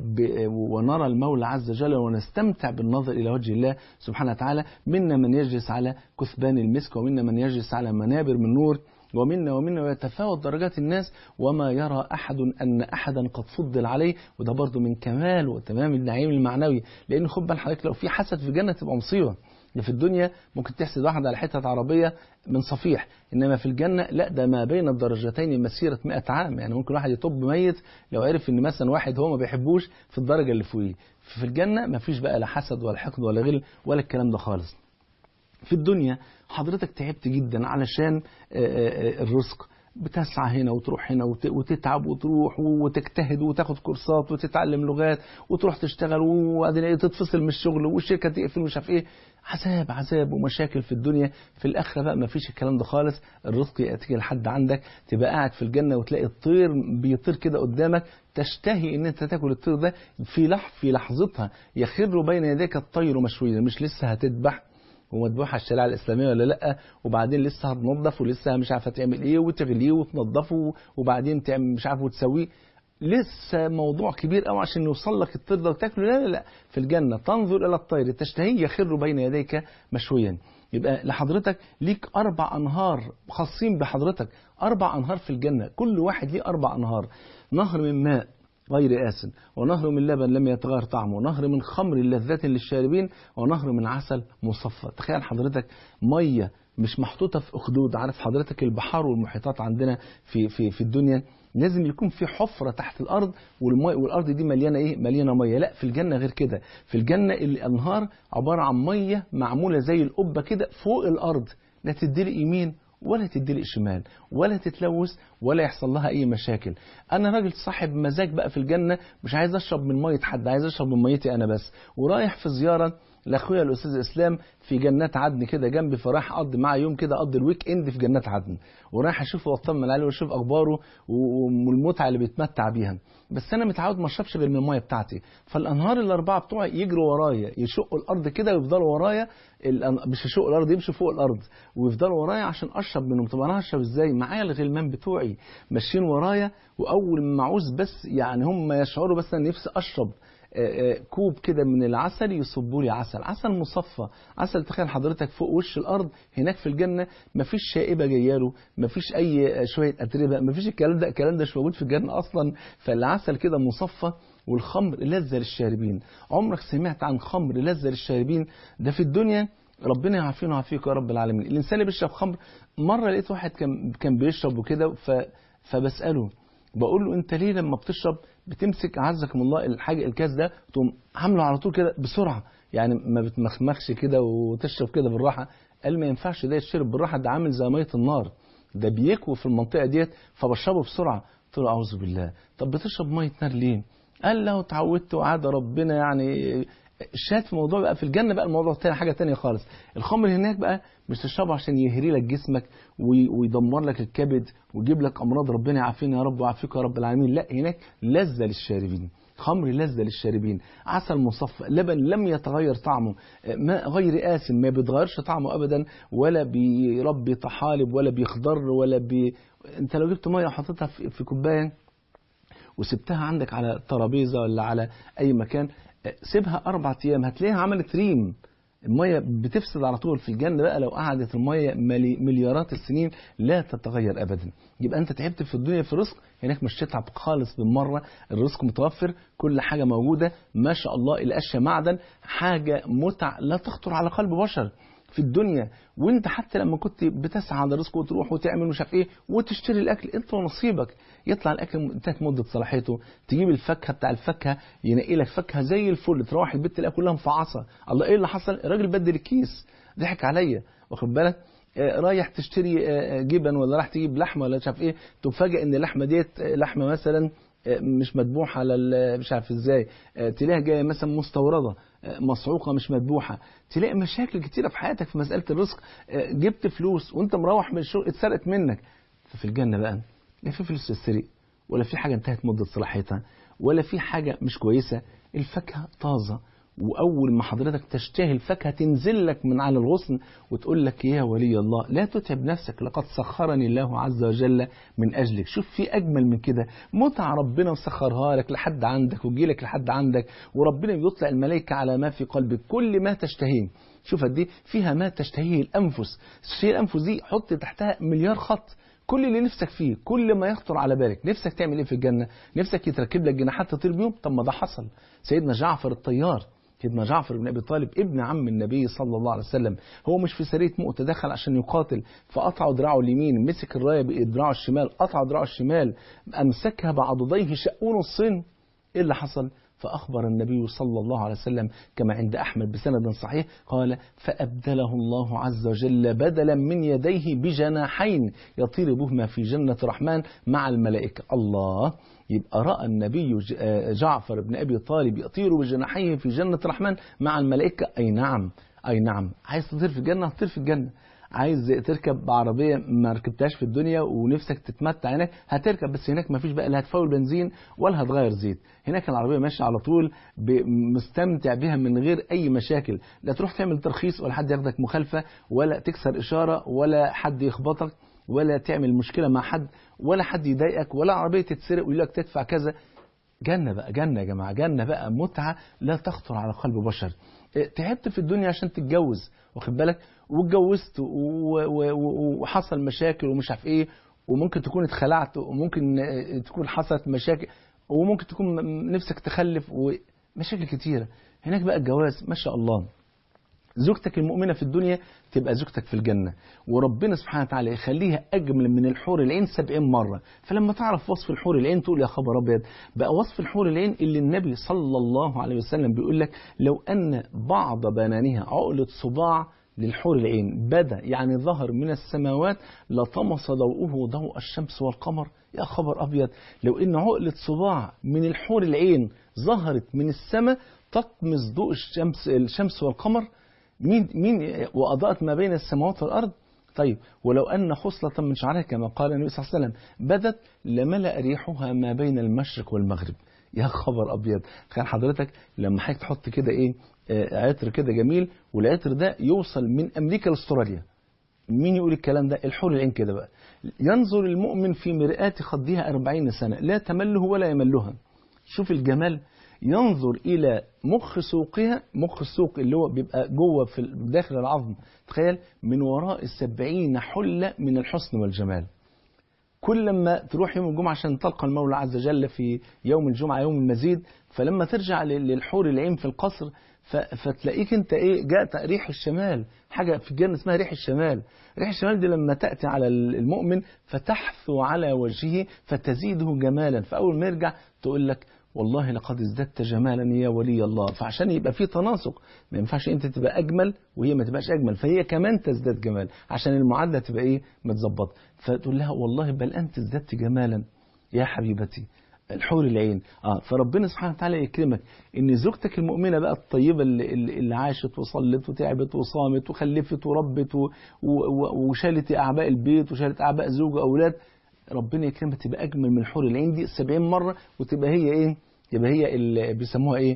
ونرى المولى عز وجل ونستمتع بالنظر إلى وجه الله سبحانه وتعالى منا من يجلس على كثبان المسك ومنا من يجلس على منابر من نور ومنا ومنا ويتفاوت درجات الناس وما يرى أحد أن أحدا قد فضل عليه وده برضه من كمال وتمام النعيم المعنوي لأن خد بال حضرتك لو في حسد في الجنة تبقى مصيبة في الدنيا ممكن تحسد واحد على حتة عربية من صفيح إنما في الجنة لا ده ما بين الدرجتين مسيرة 100 عام يعني ممكن واحد يطب ميت لو عرف إن مثلا واحد هو ما بيحبوش في الدرجة اللي فوقيه في الجنة ما فيش بقى لا حسد ولا حقد ولا غل ولا الكلام ده خالص في الدنيا حضرتك تعبت جدا علشان الرزق بتسعى هنا وتروح هنا وتتعب وتروح وتجتهد وتاخد كورسات وتتعلم لغات وتروح تشتغل وبعدين تتفصل من الشغل والشركه تقفل ومش عارف ايه عذاب عذاب ومشاكل في الدنيا في الاخره بقى ما فيش الكلام ده خالص الرزق ياتيك لحد عندك تبقى قاعد في الجنه وتلاقي الطير بيطير كده قدامك تشتهي ان انت تاكل الطير ده في لح في لحظتها يخر بين يديك الطير مشويا مش لسه هتذبح ومذبوح على الشريعه الاسلاميه ولا لا وبعدين لسه هتنظف ولسه مش عارفه تعمل ايه وتغليه وتنظفه وبعدين تعمل مش عارفه وتسويه لسه موضوع كبير قوي عشان يوصل لك الطير ده وتاكله لا لا لا في الجنة تنظر إلى الطير تشتهيه يخر بين يديك مشويا يبقى لحضرتك ليك أربع أنهار خاصين بحضرتك أربع أنهار في الجنة كل واحد ليه أربع أنهار نهر من ماء غير آسن ونهر من لبن لم يتغير طعمه ونهر من خمر لذة للشاربين ونهر من عسل مصفى تخيل حضرتك مية مش محطوطة في أخدود عارف حضرتك البحار والمحيطات عندنا في, في, في الدنيا لازم يكون في حفرة تحت الأرض والمي والأرض دي مليانة إيه؟ مليانة مية لا في الجنة غير كده في الجنة الأنهار عبارة عن مية معمولة زي القبة كده فوق الأرض لا تدلق يمين ولا تدلق شمال ولا تتلوث ولا يحصل لها أي مشاكل أنا راجل صاحب مزاج بقى في الجنة مش عايز أشرب من مية حد عايز أشرب من ميتي أنا بس ورايح في زيارة لاخويا الاستاذ اسلام في جنات عدن كده جنبي فراح اقضي معاه يوم كده اقضي الويك اند في جنات عدن ورايح اشوفه واطمن عليه واشوف اخباره والمتعه اللي بيتمتع بيها بس انا متعود ما اشربش غير من الميه بتاعتي فالانهار الاربعه بتوعي يجروا ورايا يشقوا الارض كده ويفضلوا ورايا مش يشقوا الارض يمشوا فوق الارض ويفضلوا ورايا عشان اشرب منهم طب انا هشرب ازاي معايا الغلمان بتوعي ماشيين ورايا واول ما عاوز بس يعني هم يشعروا بس ان نفسي اشرب كوب كده من العسل يصبوا لي عسل عسل مصفى عسل تخيل حضرتك فوق وش الارض هناك في الجنه مفيش شائبه جايه له مفيش اي شويه اتربه مفيش الكلام ده الكلام ده مش موجود في الجنه اصلا فالعسل كده مصفى والخمر لذة للشاربين عمرك سمعت عن خمر لذة للشاربين ده في الدنيا ربنا يعافينا ويعافيك يا رب العالمين الانسان اللي بيشرب خمر مره لقيت واحد كان كان بيشرب وكده ف فبساله بقول له انت ليه لما بتشرب بتمسك عزكم الله الحاجه الكاس ده تقوم عامله على طول كده بسرعه يعني ما بتمخمخش كده وتشرب كده بالراحه قال ما ينفعش ده يتشرب بالراحه ده عامل زي ميه النار ده بيكوي في المنطقه ديت فبشربه بسرعه قلت له اعوذ بالله طب بتشرب ميه نار ليه قال له اتعودت وعاد ربنا يعني شات في موضوع بقى في الجنه بقى الموضوع تاني حاجه تانية خالص الخمر هناك بقى مش تشربه عشان يهري لك جسمك ويدمر لك الكبد ويجيب لك امراض ربنا يعافينا يا رب ويعافيك يا رب العالمين لا هناك لذه للشاربين خمر لذة للشاربين عسل مصفى لبن لم يتغير طعمه ماء غير آسن ما بيتغيرش طعمه أبدا ولا بيربي طحالب ولا بيخضر ولا بي... انت لو جبت ميه وحطيتها في, في كوبايه وسبتها عندك على ترابيزه ولا على اي مكان سيبها اربع ايام هتلاقيها عملت ريم الميه بتفسد على طول في الجنه بقى لو قعدت الميه مليارات السنين لا تتغير ابدا يبقى انت تعبت في الدنيا في رزق هناك مش تتعب خالص بالمره الرزق متوفر كل حاجه موجوده ما شاء الله الاشياء معدن حاجه متع لا تخطر على قلب بشر في الدنيا وانت حتى لما كنت بتسعى على رزق وتروح وتعمل مش عارف ايه وتشتري الاكل انت ونصيبك يطلع الاكل انتهت مده صلاحيته تجيب الفاكهه بتاع الفاكهه ينقي لك فاكهه زي الفل تروح البيت تلاقيها كلها مفعصه الله ايه اللي حصل الراجل بدل الكيس ضحك عليا واخد بالك رايح تشتري جبن ولا رايح تجيب لحمه ولا مش عارف ايه تفاجئ ان اللحمه ديت لحمه مثلا مش مذبوحه على مش عارف ازاي تلاقيها جايه مثلا مستورده مصعوقه مش مذبوحه تلاقي مشاكل كتيره في حياتك في مساله الرزق جبت فلوس وانت مروح من الشغل اتسرقت منك ففي الجنه بقى لا في فلوس تتسرق ولا في حاجه انتهت مده صلاحيتها ولا في حاجه مش كويسه الفاكهه طازه واول ما حضرتك تشتهي الفاكهه تنزل لك من على الغصن وتقول لك يا ولي الله لا تتعب نفسك لقد سخرني الله عز وجل من اجلك شوف في اجمل من كده متع ربنا وسخرها لك لحد عندك وتجي لك لحد عندك وربنا بيطلع الملائكه على ما في قلبك كل ما تشتهيه شوف دي فيها ما تشتهيه الانفس تشتهي الانفس دي حط تحتها مليار خط كل اللي نفسك فيه كل ما يخطر على بالك نفسك تعمل ايه في الجنه نفسك يتركب لك جناحات تطير بيهم طب ما ده حصل سيدنا جعفر الطيار سيدنا جعفر بن ابي طالب ابن عم النبي صلى الله عليه وسلم هو مش في سريه مؤتة دخل عشان يقاتل فقطعوا دراعه اليمين مسك الرايه بدراعه الشمال قطع دراعه الشمال امسكها بعضديه شقوا نصين ايه اللي حصل فأخبر النبي صلى الله عليه وسلم كما عند أحمد بسند صحيح قال فأبدله الله عز وجل بدلا من يديه بجناحين يطير بهما في جنة الرحمن مع الملائكة الله يبقى رأى النبي جعفر بن أبي طالب يطير بجناحيه في جنة الرحمن مع الملائكة أي نعم أي نعم عايز تطير في الجنة هتطير في الجنة عايز تركب عربيه ما ركبتهاش في الدنيا ونفسك تتمتع هناك هتركب بس هناك ما فيش بقى لا هتفول بنزين ولا هتغير زيت هناك العربيه ماشيه على طول مستمتع بها من غير اي مشاكل لا تروح تعمل ترخيص ولا حد ياخدك مخالفه ولا تكسر اشاره ولا حد يخبطك ولا تعمل مشكلة مع حد ولا حد يضايقك ولا عربية تتسرق ويقول لك تدفع كذا جنة بقى جنة يا جماعة جنة بقى متعة لا تخطر على قلب بشر تعبت في الدنيا عشان تتجوز واخد بالك واتجوزت وحصل مشاكل ومش عارف ايه وممكن تكون اتخلعت وممكن تكون حصلت مشاكل وممكن تكون نفسك تخلف ومشاكل كتيرة هناك بقى الجواز ما شاء الله زوجتك المؤمنة في الدنيا تبقى زوجتك في الجنة وربنا سبحانه وتعالى يخليها أجمل من الحور العين سبعين مرة فلما تعرف وصف الحور العين تقول يا خبر أبيض بقى وصف الحور العين اللي النبي صلى الله عليه وسلم بيقول لك لو أن بعض بنانها عقلة صباع للحور العين بدا يعني ظهر من السماوات لطمس ضوءه ضوء الشمس والقمر يا خبر أبيض لو إن عقلة صباع من الحور العين ظهرت من السماء تطمس ضوء الشمس الشمس والقمر مين مين وأضاءت ما بين السماوات والأرض طيب ولو أن خصلة من شعرها كما قال النبي صلى الله عليه وسلم بدت لملأ ريحها ما بين المشرق والمغرب يا خبر أبيض تخيل حضرتك لما حضرتك تحط كده إيه عطر كده جميل والعطر ده يوصل من أمريكا لاستراليا مين يقول الكلام ده الحور العين كده بقى ينظر المؤمن في مرآة خدها أربعين سنة لا تمله ولا يملها شوف الجمال ينظر إلى مخ سوقها مخ السوق اللي هو بيبقى جوه في داخل العظم تخيل من وراء السبعين حلة من الحسن والجمال كل لما تروح يوم الجمعة عشان تلقى المولى عز وجل في يوم الجمعة يوم المزيد فلما ترجع للحور العين في القصر فتلاقيك انت ايه جاء ريح الشمال حاجة في الجنة اسمها ريح الشمال ريح الشمال دي لما تأتي على المؤمن فتحثو على وجهه فتزيده جمالا فأول ما يرجع تقول لك والله لقد ازددت جمالا يا ولي الله فعشان يبقى في تناسق ما ينفعش انت تبقى اجمل وهي ما تبقاش اجمل فهي كمان تزداد جمال عشان المعادله تبقى ايه متظبطه فتقول لها والله بل انت ازددت جمالا يا حبيبتي الحور العين اه فربنا سبحانه وتعالى يكرمك ان زوجتك المؤمنه بقى الطيبه اللي, اللي عاشت وصلت وتعبت وصامت وخلفت وربت وشالت اعباء البيت وشالت اعباء زوج واولاد ربنا يكرمها تبقى اجمل من الحور العين دي 70 مره وتبقى هي ايه يبقى هي اللي بيسموها ايه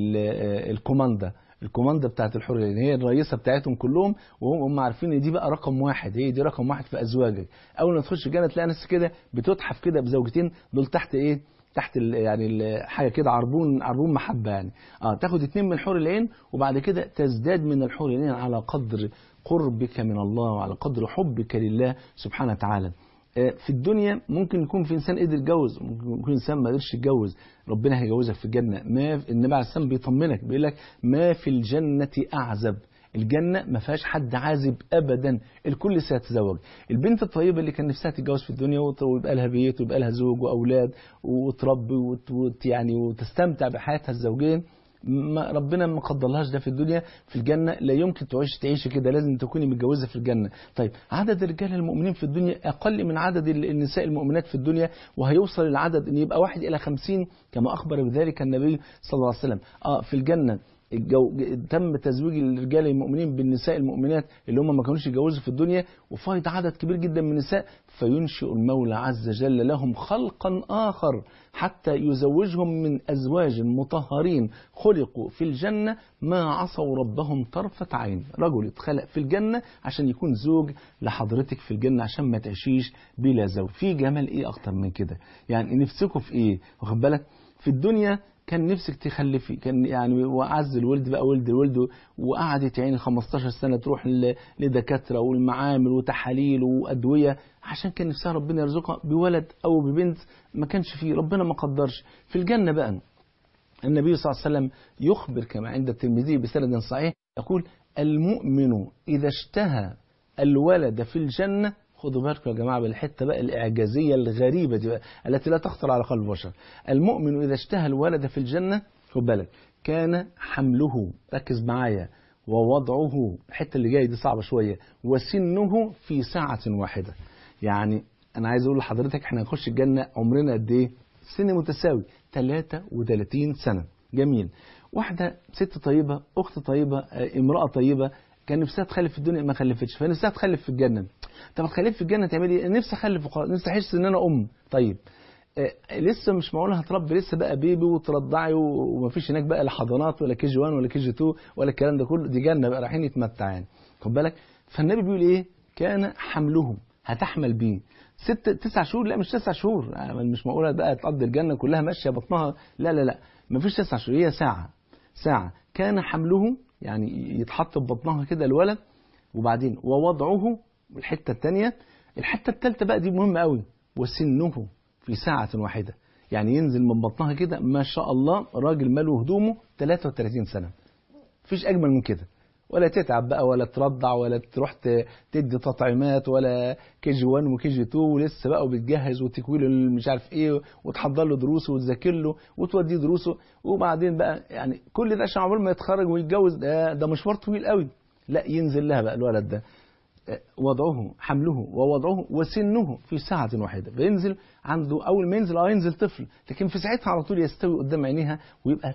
الكوماندا الكوماندا بتاعت الحور العين هي الرئيسه بتاعتهم كلهم وهم عارفين ان دي بقى رقم واحد هي دي رقم واحد في ازواجك اول ما تخش الجنه تلاقي ناس كده بتتحف كده بزوجتين دول تحت ايه تحت ال يعني ال حاجه كده عربون عربون محبه يعني اه تاخد اتنين من حور العين وبعد كده تزداد من الحور العين على قدر قربك من الله وعلى قدر حبك لله سبحانه وتعالى في الدنيا ممكن يكون في انسان قدر يتجوز ممكن يكون انسان ما قدرش يتجوز ربنا هيجوزك في الجنه ما النبي عليه السلام بيطمنك بيقول لك ما في الجنه اعزب الجنة ما فيهاش حد عازب أبدا الكل سيتزوج البنت الطيبة اللي كان نفسها تتجوز في الدنيا ويبقى لها بيت ويبقى لها زوج وأولاد وتربي وت يعني وتستمتع بحياتها الزوجية ما ربنا ما قدرلهاش ده في الدنيا في الجنة لا يمكن تعيش تعيش كده لازم تكوني متجوزة في الجنة طيب عدد الرجال المؤمنين في الدنيا أقل من عدد النساء المؤمنات في الدنيا وهيوصل العدد أن يبقى واحد إلى خمسين كما أخبر بذلك النبي صلى الله عليه وسلم آه في الجنة الجو... تم تزويج الرجال المؤمنين بالنساء المؤمنات اللي هم ما كانوش يتجوزوا في الدنيا وفايض عدد كبير جدا من النساء فينشئ المولى عز وجل لهم خلقا آخر حتى يزوجهم من أزواج مطهرين خلقوا في الجنة ما عصوا ربهم طرفة عين رجل اتخلق في الجنة عشان يكون زوج لحضرتك في الجنة عشان ما تعيشيش بلا زوج في جمال ايه اكتر من كده يعني نفسكم في ايه واخد بالك في الدنيا كان نفسك تخلفي كان يعني وعز الولد بقى ولد الولد وقعدت يعني 15 سنة تروح لدكاترة والمعامل وتحاليل وأدوية عشان كان نفسها ربنا يرزقها بولد أو ببنت ما كانش فيه ربنا ما قدرش في الجنة بقى النبي صلى الله عليه وسلم يخبر كما عند الترمذي بسند صحيح يقول المؤمن إذا اشتهى الولد في الجنة خدوا بالكم يا جماعة بالحتة بقى الإعجازية الغريبة دي بقى التي لا تخطر على قلب البشر المؤمن إذا اشتهى الولد في الجنة خد بالك كان حمله ركز معايا ووضعه الحتة اللي جاية دي صعبة شوية وسنه في ساعة واحدة يعني أنا عايز أقول لحضرتك إحنا هنخش الجنة عمرنا قد إيه؟ سن متساوي 33 سنة جميل واحدة ست طيبة أخت طيبة امرأة طيبة كان نفسها تخلف في الدنيا ما خلفتش فنفسها تخلف في الجنة طب تخلف في الجنة تعملي ايه نفسي اخلف وخلاص نفسي احس ان انا ام طيب آه لسه مش معقول هتربي لسه بقى بيبي وترضعي ومفيش هناك بقى لا حضانات ولا كي جي 1 ولا كي جي 2 ولا الكلام ده كله دي جنة بقى رايحين يتمتع يعني خد بالك فالنبي بيقول ايه كان حملهم هتحمل بيه ست تسع شهور لا مش تسع شهور يعني مش معقوله بقى تقضي الجنه كلها ماشيه بطنها لا لا لا مفيش تسع شهور هي ساعه ساعه كان حمله يعني يتحط في بطنها كده الولد وبعدين ووضعه الحته الثانيه الحته الثالثه بقى دي مهمه قوي وسنه في ساعه واحده يعني ينزل من بطنها كده ما شاء الله راجل ماله هدومه 33 سنه مفيش اجمل من كده ولا تتعب بقى ولا ترضع ولا تروح تدي تطعيمات ولا كي جي 1 وكي جي 2 ولسه بقى وبتجهز وتكوي له مش عارف ايه وتحضر له دروسه وتذاكر له وتوديه دروسه وبعدين بقى يعني كل ده عشان عمره ما يتخرج ويتجوز ده, ده مشوار طويل قوي لا ينزل لها بقى الولد ده وضعه حمله ووضعه وسنه في ساعة واحدة فينزل عنده أول ما ينزل اه ينزل طفل لكن في ساعتها على طول يستوي قدام عينيها ويبقى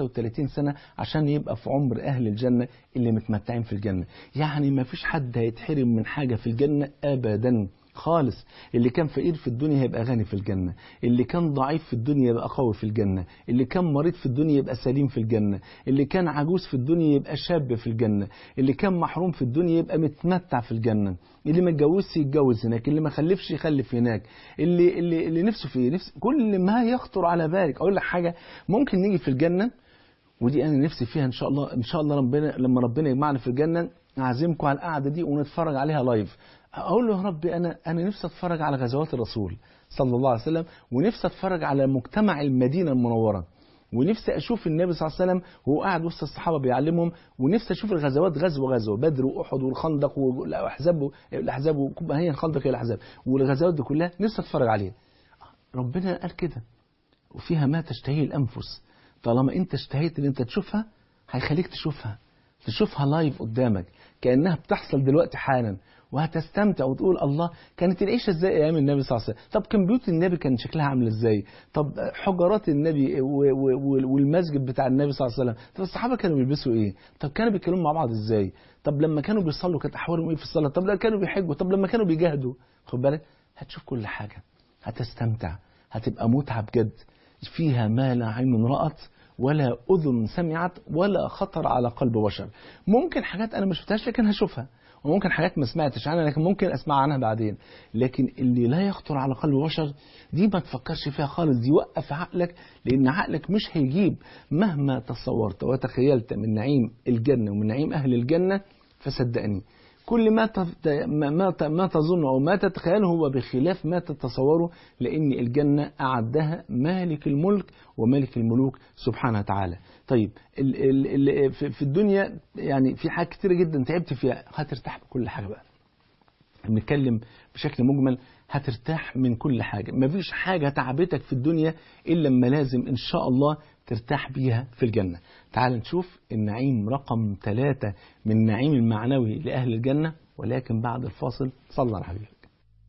33 سنة عشان يبقى في عمر أهل الجنة اللي متمتعين في الجنة يعني ما فيش حد هيتحرم من حاجة في الجنة أبدا خالص اللي كان فقير في الدنيا هيبقى غني في الجنة اللي كان ضعيف في الدنيا يبقى قوي في الجنة اللي كان مريض في الدنيا يبقى سليم في الجنة اللي كان عجوز في الدنيا يبقى شاب في الجنة اللي كان محروم في الدنيا يبقى متمتع في الجنة اللي ما اتجوزش يتجوز هناك اللي ما خلفش يخلف هناك اللي اللي اللي نفسه في نفس كل ما يخطر على بالك اقول لك حاجه ممكن نيجي في الجنه ودي انا نفسي فيها ان شاء الله ان شاء الله ربنا لما ربنا يجمعنا في الجنه اعزمكم على القعده دي ونتفرج عليها لايف اقول له يا رب انا انا نفسي اتفرج على غزوات الرسول صلى الله عليه وسلم ونفسي اتفرج على مجتمع المدينه المنوره ونفسي اشوف النبي صلى الله عليه وسلم وهو قاعد وسط الصحابه بيعلمهم ونفسي اشوف الغزوات غزوه غزوه بدر واحد والخندق والاحزاب الاحزاب هي الخندق هي الاحزاب والغزوات دي كلها نفسي اتفرج عليها ربنا قال كده وفيها ما تشتهيه الانفس طالما انت اشتهيت ان انت تشوفها هيخليك تشوفها تشوفها لايف قدامك كانها بتحصل دلوقتي حالا وهتستمتع وتقول الله كانت العيشه ازاي ايام النبي صلى الله عليه وسلم طب كان بيوت النبي كان شكلها عامل ازاي طب حجرات النبي والمسجد بتاع النبي صلى الله عليه وسلم طب الصحابه كانوا بيلبسوا ايه طب كانوا بيتكلموا مع بعض ازاي طب لما كانوا بيصلوا كانت احوالهم ايه في الصلاه طب لما كانوا بيحجوا طب لما كانوا بيجاهدوا خد بالك هتشوف كل حاجه هتستمتع هتبقى متعه بجد فيها ما لا عين رأت ولا أذن سمعت ولا خطر على قلب بشر ممكن حاجات أنا ما شفتهاش لكن هشوفها وممكن حاجات ما سمعتش عنها لكن ممكن أسمع عنها بعدين لكن اللي لا يخطر على قلب بشر دي ما تفكرش فيها خالص دي وقف عقلك لأن عقلك مش هيجيب مهما تصورت وتخيلت من نعيم الجنة ومن نعيم أهل الجنة فصدقني كل ما ما ما تظن او ما تتخيله هو بخلاف ما تتصوره لان الجنه اعدها مالك الملك ومالك الملوك سبحانه وتعالى. طيب ال ال في الدنيا يعني في حاجات كتيره جدا تعبت فيها هترتاح بكل حاجه بقى. بنتكلم بشكل مجمل هترتاح من كل حاجه، مفيش حاجه تعبتك في الدنيا الا لما لازم ان شاء الله ترتاح بيها في الجنة تعال نشوف النعيم رقم ثلاثة من النعيم المعنوي لأهل الجنة ولكن بعد الفاصل صلى على حبيبك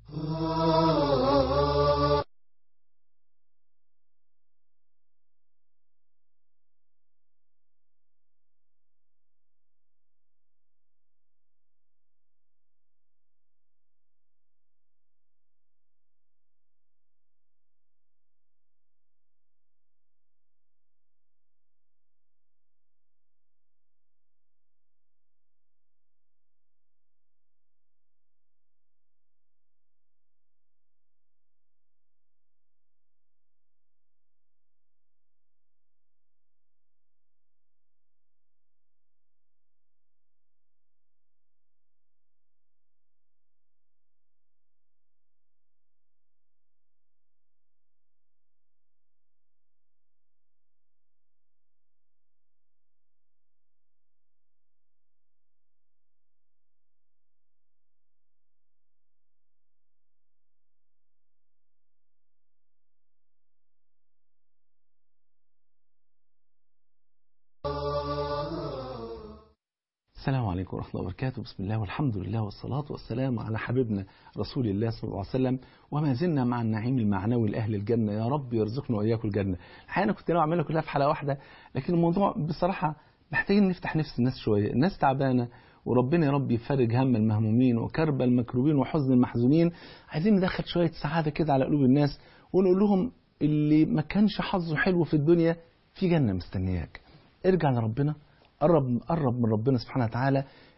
السلام عليكم ورحمة الله وبركاته بسم الله والحمد لله والصلاة والسلام على حبيبنا رسول الله صلى الله عليه وسلم وما زلنا مع النعيم المعنوي لأهل الجنة يا رب يرزقنا وإياكم الجنة الحقيقة أنا كنت ناوي أعملها كلها في حلقة واحدة لكن الموضوع بصراحة محتاجين نفتح نفس الناس شوية الناس تعبانة وربنا يا رب يفرج هم المهمومين وكرب المكروبين وحزن المحزونين عايزين ندخل شوية سعادة كده على قلوب الناس ونقول لهم اللي ما كانش حظه حلو في الدنيا في جنة مستنياك ارجع لربنا قرب قرب من ربنا سبحانه وتعالى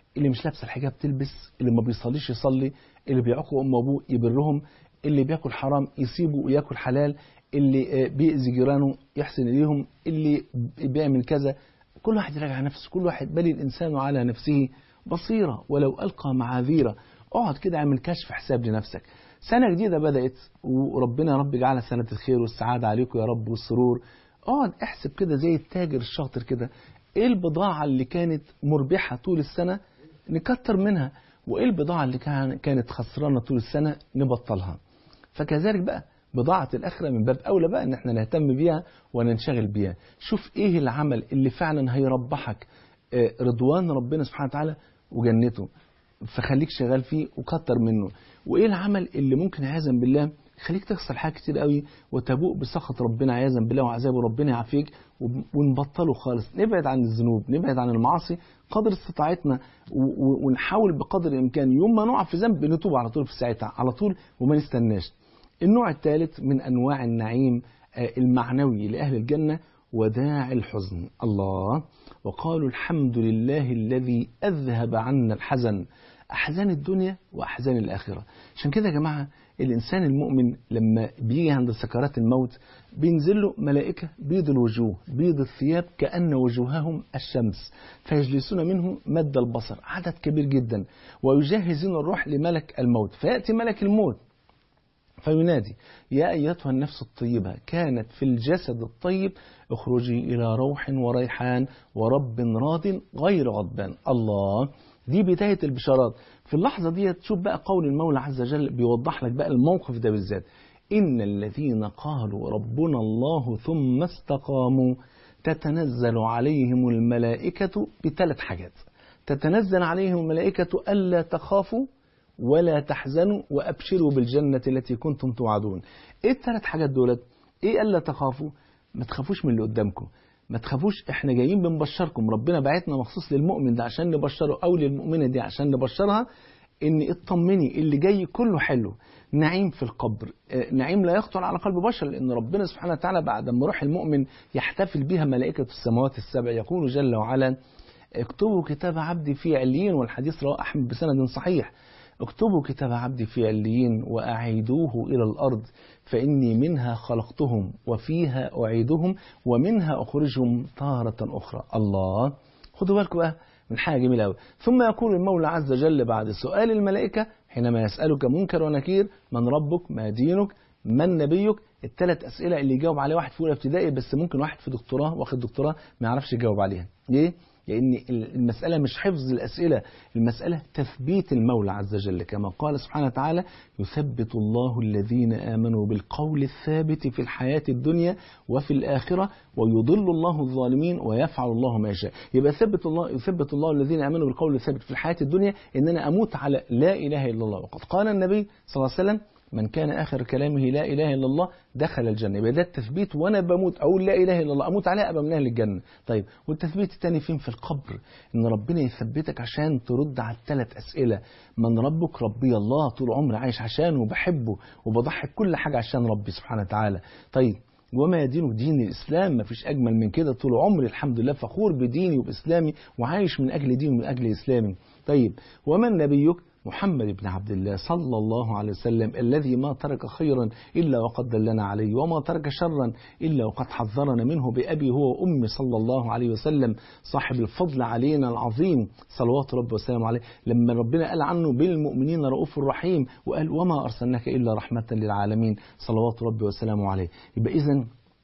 اللي مش لابسه الحجاب تلبس اللي ما بيصليش يصلي اللي بيعقوا ام وابوه يبرهم اللي بياكل حرام يسيبه وياكل حلال اللي بيأذي جيرانه يحسن اليهم اللي بيعمل كذا كل واحد يراجع نفسه كل واحد بل الانسان على نفسه بصيره ولو القى معاذيره اقعد كده اعمل كشف حساب لنفسك سنه جديده بدات وربنا يا رب يجعلها سنه الخير والسعاده عليكم يا رب والسرور اقعد احسب كده زي التاجر الشاطر كده ايه البضاعه اللي كانت مربحه طول السنه نكتر منها وايه البضاعه اللي كانت خسرانه طول السنه نبطلها فكذلك بقى بضاعة الآخرة من باب أولى بقى إن إحنا نهتم بيها وننشغل بيها شوف إيه العمل اللي فعلا هيربحك رضوان ربنا سبحانه وتعالى وجنته فخليك شغال فيه وكتر منه وإيه العمل اللي ممكن عياذا بالله خليك تخسر حاجات كتير قوي وتبوء بسخط ربنا عياذا بالله وعذابه ربنا يعافيك ونبطله خالص نبعد عن الذنوب نبعد عن المعاصي قدر استطاعتنا ونحاول بقدر الامكان يوم ما نقع في ذنب نتوب على طول في ساعتها على طول وما نستناش النوع الثالث من انواع النعيم المعنوي لاهل الجنه وداع الحزن الله وقالوا الحمد لله الذي اذهب عنا الحزن احزان الدنيا واحزان الاخره عشان كده يا جماعه الانسان المؤمن لما بيجي عند سكرات الموت بينزل له ملائكه بيض الوجوه بيض الثياب كان وجوههم الشمس فيجلسون منه مد البصر عدد كبير جدا ويجهزون الروح لملك الموت فياتي ملك الموت فينادي يا أيتها النفس الطيبة كانت في الجسد الطيب اخرجي إلى روح وريحان ورب راض غير غضبان الله دي بداية البشارات في اللحظة دي تشوف بقى قول المولى عز وجل بيوضح لك بقى الموقف ده بالذات إن الذين قالوا ربنا الله ثم استقاموا تتنزل عليهم الملائكة بثلاث حاجات تتنزل عليهم الملائكة ألا تخافوا ولا تحزنوا وأبشروا بالجنة التي كنتم توعدون إيه الثلاث حاجات دولت إيه ألا تخافوا ما تخافوش من اللي قدامكم ما تخافوش احنا جايين بنبشركم ربنا بعتنا مخصوص للمؤمن ده عشان نبشره او للمؤمنه دي عشان نبشرها ان اطمني اللي جاي كله حلو نعيم في القبر نعيم لا يخطر على قلب بشر لان ربنا سبحانه وتعالى بعد ما روح المؤمن يحتفل بها ملائكه السماوات السبع يقول جل وعلا اكتبوا كتاب عبدي في عليين والحديث رواه احمد بسند صحيح اكتبوا كتاب عبدي في عليين وأعيدوه إلى الأرض فإني منها خلقتهم وفيها أعيدهم ومنها أخرجهم تارة أخرى الله خدوا بالكم بقى من حاجة جميلة أوي ثم يقول المولى عز وجل بعد سؤال الملائكة حينما يسألك منكر ونكير من ربك ما دينك من نبيك الثلاث أسئلة اللي يجاوب عليها واحد في أولى ابتدائي بس ممكن واحد في دكتوراه واخد دكتوراه ما يعرفش يجاوب عليها ليه؟ لأن المسألة مش حفظ الأسئلة المسألة تثبيت المولى عز وجل كما قال سبحانه وتعالى يثبت الله الذين آمنوا بالقول الثابت في الحياة الدنيا وفي الآخرة ويضل الله الظالمين ويفعل الله ما يشاء يبقى ثبت الله يثبت الله الذين آمنوا بالقول الثابت في الحياة الدنيا إن أنا أموت على لا إله إلا الله وقد قال النبي صلى الله عليه وسلم من كان آخر كلامه لا إله إلا الله دخل الجنة يبقى ده التثبيت وأنا بموت أقول لا إله إلا الله أموت عليها أبقى من أهل الجنة طيب والتثبيت الثاني فين في القبر إن ربنا يثبتك عشان ترد على الثلاث أسئلة من ربك ربي الله طول عمري عايش عشانه وبحبه وبضحي كل حاجة عشان ربي سبحانه وتعالى طيب وما دينه دين الإسلام ما فيش أجمل من كده طول عمري الحمد لله فخور بديني وبإسلامي وعايش من أجل ديني ومن أجل إسلامي طيب ومن نبيك محمد بن عبد الله صلى الله عليه وسلم الذي ما ترك خيرا إلا وقد دلنا عليه وما ترك شرا إلا وقد حذرنا منه بأبي هو وأمي صلى الله عليه وسلم صاحب الفضل علينا العظيم صلوات ربي وسلامه عليه لما ربنا قال عنه بالمؤمنين رؤوف رحيم وقال وما أرسلناك إلا رحمة للعالمين صلوات ربي وسلامه عليه يبقى إذن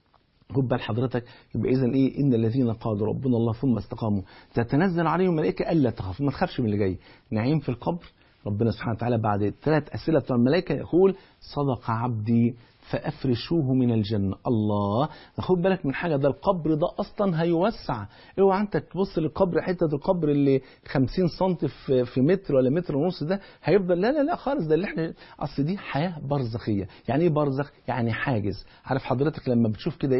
خد بال حضرتك يبقى اذا ايه ان الذين قالوا ربنا الله ثم استقاموا تتنزل عليهم ملائكه الا تخاف ما تخافش من اللي جاي نعيم في القبر ربنا سبحانه وتعالى بعد الثلاث أسئلة بتوع الملائكة يقول صدق عبدي فأفرشوه من الجنة الله خد بالك من حاجة ده القبر ده أصلا هيوسع اوعى أنت تبص للقبر حتة القبر اللي 50 سم في, في متر ولا متر ونص ده هيفضل لا لا لا خالص ده اللي احنا أصل دي حياة برزخية يعني إيه برزخ؟ يعني حاجز عارف حضرتك لما بتشوف كده إيه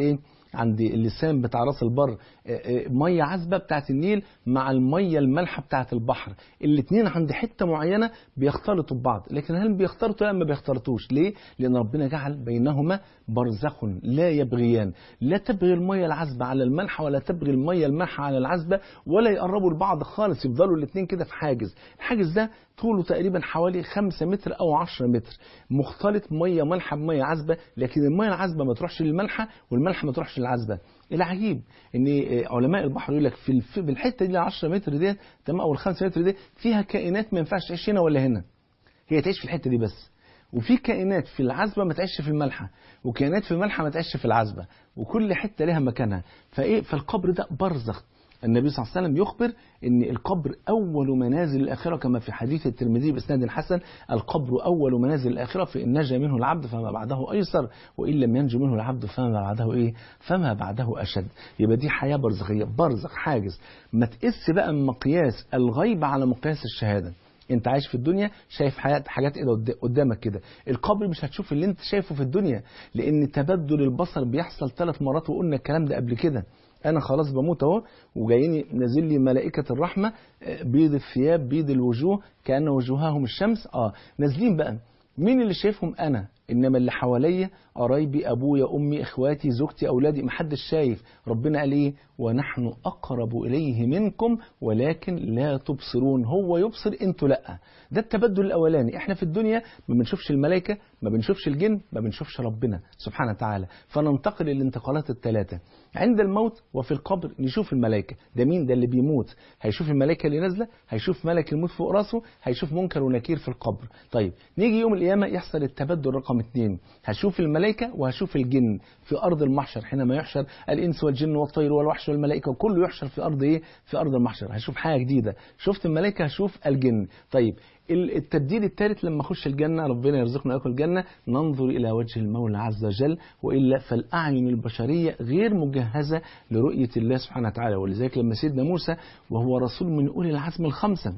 عند اللسان بتاع راس البر آه، آه، ميه عذبه بتاعت النيل مع الميه المالحه بتاعت البحر الاثنين عند حته معينه بيختلطوا ببعض لكن هل بيختلطوا لا ما بيختلطوش ليه لان ربنا جعل بينهما برزخ لا يبغيان لا تبغي الميه العذبه على المالحه ولا تبغي الميه المالحه على العذبه ولا يقربوا لبعض خالص يفضلوا الاثنين كده في حاجز الحاجز ده طوله تقريبا حوالي 5 متر او 10 متر مختلط ميه مالحه بميه عذبه لكن الميه العذبه ما تروحش للمالحه والمالحه ما تروحش للعذبه العجيب ان علماء البحر يقول لك في الف- في الحته دي 10 متر ديت تمام او ال 5 متر دي فيها كائنات ما ينفعش تعيش هنا ولا هنا هي تعيش في الحته دي بس وفي كائنات في العذبه ما تعيش في الملحه وكائنات في الملحه ما تعيش في العذبه وكل حته لها مكانها فايه فالقبر ده برزخ النبي صلى الله عليه وسلم يخبر ان القبر اول منازل الاخره كما في حديث الترمذي باسناد حسن القبر اول منازل الاخره فان نجا منه العبد فما بعده ايسر وان لم ينجو منه العبد فما بعده ايه فما بعده اشد يبقى دي حياه برزخيه برزخ حاجز ما تقيس بقى مقياس الغيب على مقياس الشهاده انت عايش في الدنيا شايف حياة حاجات كده قد- قدامك كده القبر مش هتشوف اللي انت شايفه في الدنيا لان تبدل البصر بيحصل ثلاث مرات وقلنا الكلام ده قبل كده انا خلاص بموت اهو وجايين نازل لي ملائكه الرحمه آه، بيض الثياب بيض الوجوه كان وجوههم الشمس اه نازلين بقى مين اللي شايفهم انا انما اللي حواليا قرايبي ابويا امي اخواتي زوجتي اولادي محدش شايف ربنا قال ايه ونحن اقرب اليه منكم ولكن لا تبصرون هو يبصر انتوا لا ده التبدل الاولاني احنا في الدنيا ما بنشوفش الملائكه ما بنشوفش الجن ما بنشوفش ربنا سبحانه وتعالى فننتقل للانتقالات الثلاثه عند الموت وفي القبر نشوف الملائكه ده مين ده اللي بيموت هيشوف الملائكه اللي نازله هيشوف ملك الموت فوق راسه هيشوف منكر ونكير في القبر طيب نيجي يوم القيامه يحصل التبدل رقم اثنين هشوف الملائكه وهشوف الجن في ارض المحشر حينما يحشر الانس والجن والطير والوحش والملائكه وكله يحشر في ارض ايه في ارض المحشر هشوف حاجه جديده شفت الملائكه هشوف الجن طيب ال- التبديل الثالث لما اخش الجنه ربنا يرزقنا وياكل الجنه ننظر الى وجه المولى عز وجل والا فالاعين البشريه غير مجهزه لرؤيه الله سبحانه وتعالى ولذلك لما سيدنا موسى وهو رسول من اولي العزم الخمسه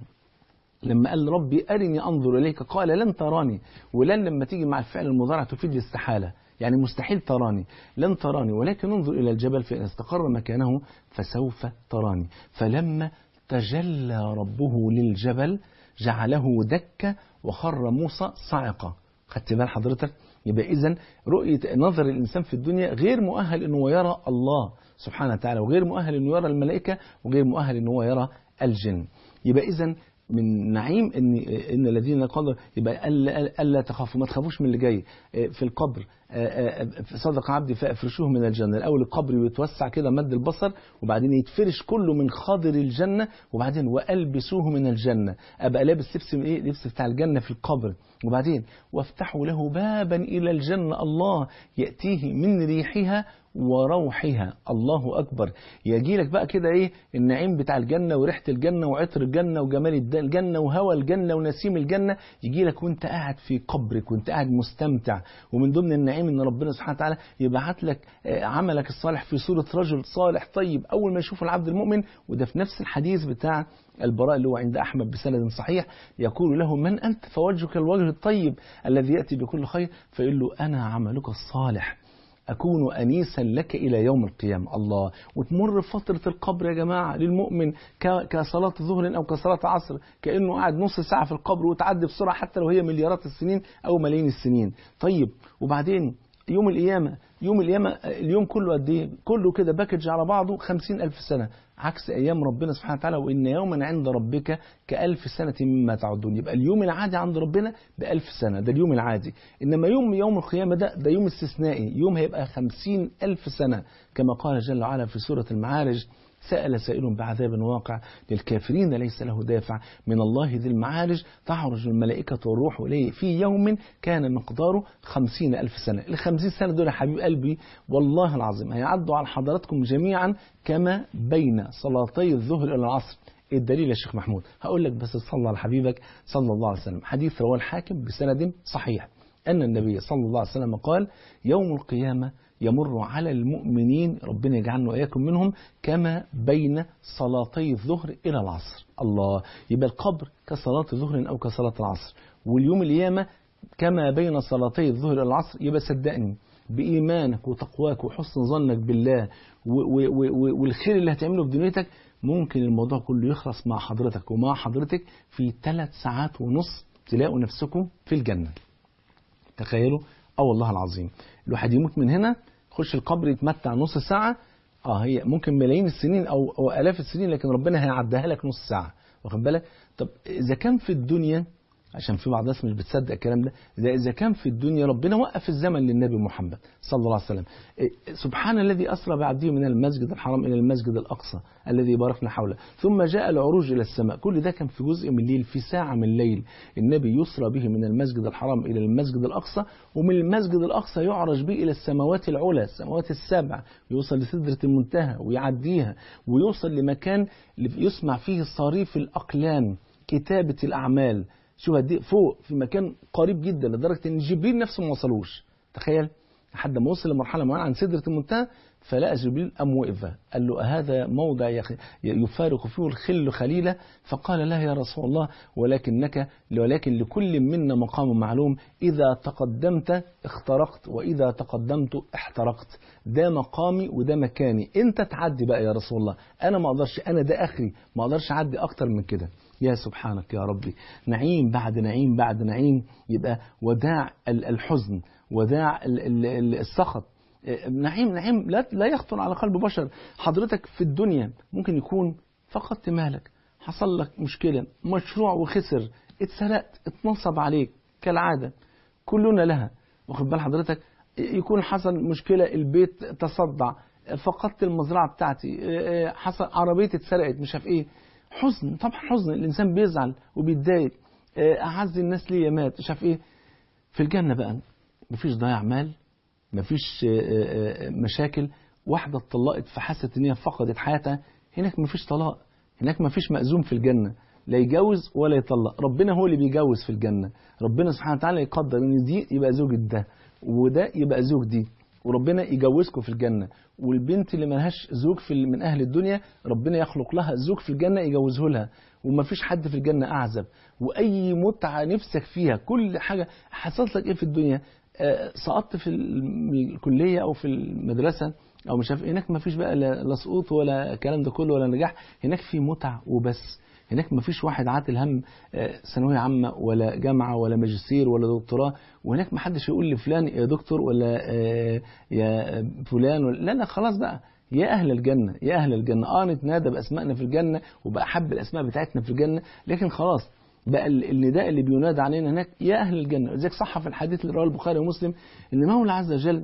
لما قال ربي أرني أنظر إليك قال لن تراني ولن لما تيجي مع الفعل المضارع تفيد الاستحالة يعني مستحيل تراني لن تراني ولكن انظر إلى الجبل فإن استقر مكانه فسوف تراني فلما تجلى ربه للجبل جعله دكة وخر موسى صاعقة خدت بال حضرتك يبقى إذا رؤية نظر الإنسان في الدنيا غير مؤهل أنه يرى الله سبحانه وتعالى وغير مؤهل أنه يرى الملائكة وغير مؤهل أنه يرى الجن يبقى إذا من نعيم ان ان الذين قالوا يبقى الا الا تخافوا ما تخافوش من اللي جاي في القبر صدق عبدي فافرشوه من الجنه الاول القبر يتوسع كده مد البصر وبعدين يتفرش كله من خاضر الجنه وبعدين والبسوه من الجنه ابقى لابس لبس من ايه لبس بتاع الجنه في القبر وبعدين وافتحوا له بابا الى الجنه الله ياتيه من ريحها وروحها الله اكبر يجي لك بقى كده ايه النعيم بتاع الجنه وريحه الجنه وعطر الجنه وجمال الجنه وهوى الجنه ونسيم الجنه يجي لك وانت قاعد في قبرك وانت قاعد مستمتع ومن ضمن النعيم ان ربنا سبحانه وتعالى يبعت لك عملك الصالح في صوره رجل صالح طيب اول ما يشوف العبد المؤمن وده في نفس الحديث بتاع البراء اللي هو عند أحمد بسند صحيح يقول له من أنت فوجهك الوجه الطيب الذي يأتي بكل خير فيقول له أنا عملك الصالح أكون أنيسا لك إلى يوم القيامة الله وتمر فترة القبر يا جماعة للمؤمن كصلاة ظهر أو كصلاة عصر كأنه قاعد نص ساعة في القبر وتعدي بسرعة حتى لو هي مليارات السنين أو ملايين السنين طيب وبعدين يوم القيامة يوم القيامة اليوم كله قد إيه؟ كله كده باكج على بعضه خمسين ألف سنة عكس أيام ربنا سبحانه وتعالى وإن يوما عند ربك كألف سنة مما تعدون يبقى اليوم العادي عند ربنا بألف سنة ده اليوم العادي إنما يوم يوم القيامة ده ده يوم استثنائي يوم هيبقى خمسين ألف سنة كما قال جل وعلا في سورة المعارج سأل سائل بعذاب واقع للكافرين ليس له دافع من الله ذي المعارج تعرج الملائكة والروح إليه في يوم كان مقداره خمسين ألف سنة الخمسين سنة دول يا حبيب قلبي والله العظيم هيعدوا على حضراتكم جميعا كما بين صلاتي الظهر إلى العصر ايه الدليل يا شيخ محمود هقول لك بس صلى على حبيبك صلى الله عليه وسلم حديث رواه الحاكم بسند صحيح أن النبي صلى الله عليه وسلم قال يوم القيامة يمر على المؤمنين ربنا يجعلنا وإياكم منهم كما بين صلاتي الظهر إلى العصر الله يبقى القبر كصلاة ظهر أو كصلاة العصر واليوم القيامة كما بين صلاتي الظهر إلى العصر يبقى صدقني بإيمانك وتقواك وحسن ظنك بالله و- و- و- والخير اللي هتعمله في دنيتك ممكن الموضوع كله يخلص مع حضرتك ومع حضرتك في ثلاث ساعات ونص تلاقوا نفسكم في الجنة تخيلوا اه والله العظيم الواحد يموت من هنا يخش القبر يتمتع نص ساعة اه هي ممكن ملايين السنين او او الاف السنين لكن ربنا هيعديها لك نص ساعة واخد بالك طب اذا كان في الدنيا عشان في بعض الناس مش بتصدق الكلام ده ده اذا كان في الدنيا ربنا وقف الزمن للنبي محمد صلى الله عليه وسلم إيه، سبحان الذي اسرى بعبده من المسجد الحرام الى المسجد الاقصى الذي باركنا حوله ثم جاء العروج الى السماء كل ده كان في جزء من الليل في ساعه من الليل النبي يسرى به من المسجد الحرام الى المسجد الاقصى ومن المسجد الاقصى يعرج به الى السماوات العلى السماوات السبع يوصل لسدره المنتهى ويعديها ويوصل لمكان يسمع فيه صريف الاقلام كتابه الاعمال شوف قد ايه فوق في مكان قريب جدا لدرجه ان جبريل نفسه ما وصلوش تخيل لحد ما وصل لمرحله معينه عن سدره المنتهى فلقى جبريل قام وقف قال له هذا موضع يخ- يفارق فيه الخل خليله فقال لا يا رسول الله ولكنك ولكن لكل منا مقام معلوم اذا تقدمت اخترقت واذا تقدمت احترقت ده مقامي وده مكاني انت تعدي بقى يا رسول الله انا ما اقدرش انا ده اخري ما اقدرش اعدي اكتر من كده يا سبحانك يا ربي نعيم بعد نعيم بعد نعيم يبقى وداع ال- الحزن وداع ال- ال- ال- السخط آه، نعيم نعيم لا لا يخطر على قلب بشر حضرتك في الدنيا ممكن يكون فقدت مالك حصل لك مشكلة مشروع وخسر اتسرقت اتنصب عليك كالعادة كلنا لها واخد بال حضرتك يكون حصل مشكلة البيت تصدع فقدت المزرعة بتاعتي آه، آه، حصل عربيتي اتسرقت مش عارف ايه حزن طبعا حزن الانسان بيزعل وبيتضايق آه، اعز الناس ليا مات مش عارف ايه في الجنة بقى مفيش ضياع مال مفيش آه، آه، آه، مشاكل واحدة اتطلقت فحست ان هي فقدت حياتها هناك مفيش طلاق هناك مفيش مأزوم في الجنة لا يجوز ولا يطلق ربنا هو اللي بيجوز في الجنة ربنا سبحانه وتعالى يقدر ان دي يبقى زوج ده وده يبقى زوج دي وربنا يجوزكم في الجنة والبنت اللي ملهاش زوج في من أهل الدنيا ربنا يخلق لها زوج في الجنة يجوزه لها ومفيش حد في الجنة أعزب وأي متعة نفسك فيها كل حاجة حصلت لك إيه في الدنيا آه، سقطت في ال- الكلية أو في المدرسة أو مش عارف إيه، هناك مفيش بقى لا لا سقوط ولا الكلام ده كله ولا نجاح هناك في متع وبس هناك مفيش واحد عاتل هم آه، ثانوية عامة ولا جامعة ولا ماجستير ولا دكتوراه وهناك محدش يقول لفلان يا دكتور ولا آه، يا فلان ولا لا لا خلاص بقى يا أهل الجنة يا أهل الجنة آه نتنادى بأسمائنا في الجنة وبأحب الأسماء بتاعتنا في الجنة لكن خلاص بقى ال- النداء اللي بينادى علينا هناك يا أهل الجنة لذلك صح في الحديث اللي رواه البخاري ومسلم إن مولى عز وجل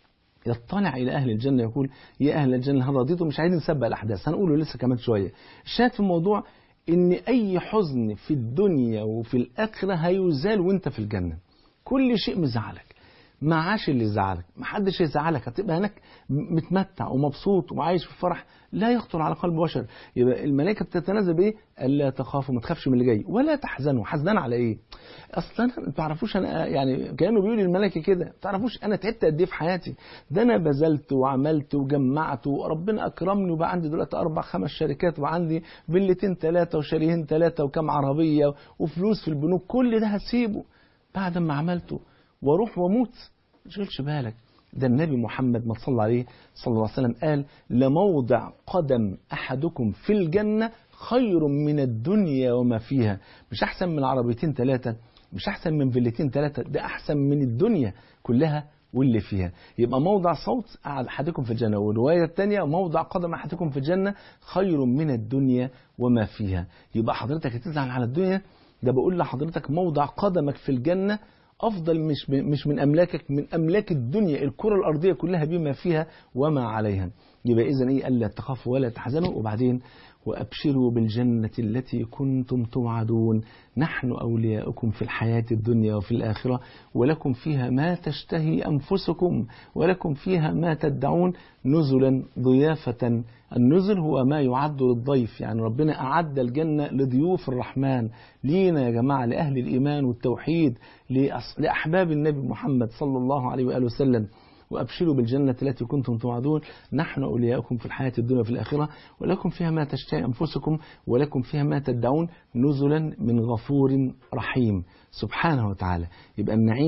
يطلع إلى أهل الجنة يقول يا أهل الجنة هل رضيتم مش عايزين نسبق الأحداث هنقوله لسه كمان شوية الشاهد في الموضوع إن أي حزن في الدنيا وفي الآخرة هيزال وأنت في الجنة كل شيء مزعلك ما عاش اللي يزعلك ما حدش يزعلك هتبقى هناك متمتع ومبسوط وعايش في فرح لا يخطر على قلب بشر يبقى الملائكه بتتنازل بايه الا تخافوا ما تخافش من اللي جاي ولا تحزنوا حزنان على ايه اصلا ما تعرفوش انا يعني كانه بيقول للملائكه كده ما تعرفوش انا تعبت قد ايه في حياتي ده انا بذلت وعملت وجمعت وربنا اكرمني وبقى عندي دلوقتي اربع خمس شركات وعندي فيلتين ثلاثه وشاليهين ثلاثه وكم عربيه وفلوس في البنوك كل ده هسيبه بعد ما عملته واروح واموت ما تشغلش بالك ده النبي محمد ما صلى عليه صلى الله عليه وسلم قال لموضع قدم احدكم في الجنه خير من الدنيا وما فيها مش احسن من عربيتين ثلاثه مش احسن من فيلتين ثلاثه ده احسن من الدنيا كلها واللي فيها يبقى موضع صوت احدكم في الجنه والروايه الثانيه موضع قدم احدكم في الجنه خير من الدنيا وما فيها يبقى حضرتك هتزعل على الدنيا ده بقول لحضرتك موضع قدمك في الجنه افضل مش مش من املاكك من املاك الدنيا الكره الارضيه كلها بما فيها وما عليها يبقى اذا ايه الا تخافوا ولا تحزنوا وبعدين وابشروا بالجنه التي كنتم توعدون نحن اولياؤكم في الحياه الدنيا وفي الاخره ولكم فيها ما تشتهي انفسكم ولكم فيها ما تدعون نزلا ضيافه النزل هو ما يعد للضيف يعني ربنا أعد الجنة لضيوف الرحمن لينا يا جماعة لأهل الإيمان والتوحيد لأص- لأحباب النبي محمد صلى الله عليه وآله وسلم وأبشروا بالجنة التي كنتم توعدون نحن أولياؤكم في الحياة الدنيا وفي الآخرة ولكم فيها ما تشتهي أنفسكم ولكم فيها ما تدعون نزلا من غفور رحيم سبحانه وتعالى يبقى النعيم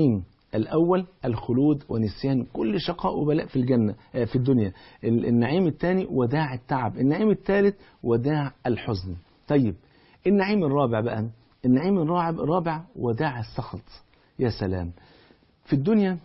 الأول الخلود ونسيان كل شقاء وبلاء في الجنة في الدنيا النعيم الثاني وداع التعب النعيم الثالث وداع الحزن طيب النعيم الرابع بقى النعيم الرابع الرابع وداع السخط يا سلام في الدنيا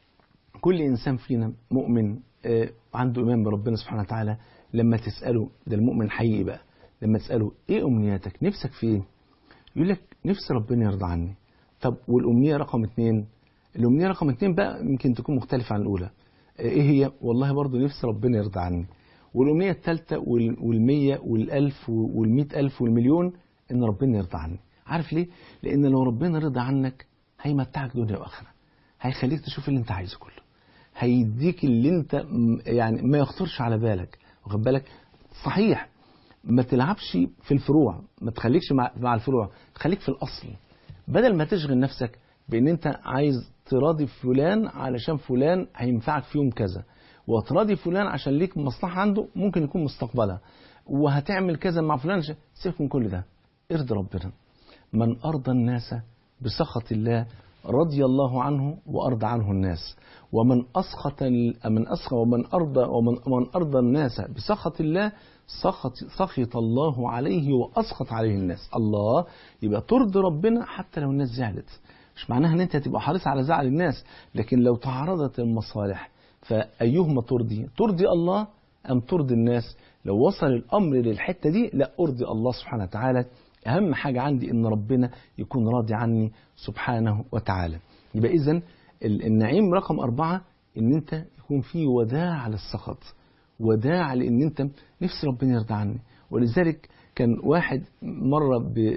كل إنسان فينا مؤمن عنده إيمان بربنا سبحانه وتعالى لما تسأله ده المؤمن الحقيقي بقى لما تسأله إيه أمنياتك نفسك في إيه يقول لك نفسي ربنا يرضى عني طب والأمنية رقم اتنين الأمنية رقم اتنين بقى يمكن تكون مختلفة عن الأولى إيه هي والله برضو نفسي ربنا يرضى عني والأمنية الثالثة والمية والألف والمئة ألف والمليون إن ربنا يرضى عني عارف ليه؟ لأن لو ربنا رضى عنك هيمتعك دنيا وآخرة هيخليك تشوف اللي أنت عايزه كله هيديك اللي أنت يعني ما يخطرش على بالك واخد بالك صحيح ما تلعبش في الفروع ما تخليكش مع, مع الفروع خليك في الأصل بدل ما تشغل نفسك بأن أنت عايز تراضي فلان علشان فلان هينفعك في يوم كذا وتراضي فلان عشان ليك مصلحة عنده ممكن يكون مستقبلها وهتعمل كذا مع فلان سيبك من كل ده ارضي ربنا من أرضى الناس بسخط الله رضي الله عنه وأرضى عنه الناس ومن أسخط من أسخط ومن أرضى ومن من أرضى الناس بسخط الله سخط سخط الله عليه وأسخط عليه الناس الله يبقى ترضي ربنا حتى لو الناس زعلت مش معناها ان انت تبقى حريص على زعل الناس لكن لو تعارضت المصالح فأيهما ترضي ترضي الله أم ترضي الناس لو وصل الأمر للحتة دي لا أرضي الله سبحانه وتعالى أهم حاجة عندي إن ربنا يكون راضي عني سبحانه وتعالى يبقى إذن النعيم رقم أربعة إن أنت يكون فيه وداع للسخط وداع لأن أنت نفس ربنا يرضى عني ولذلك كان واحد مرة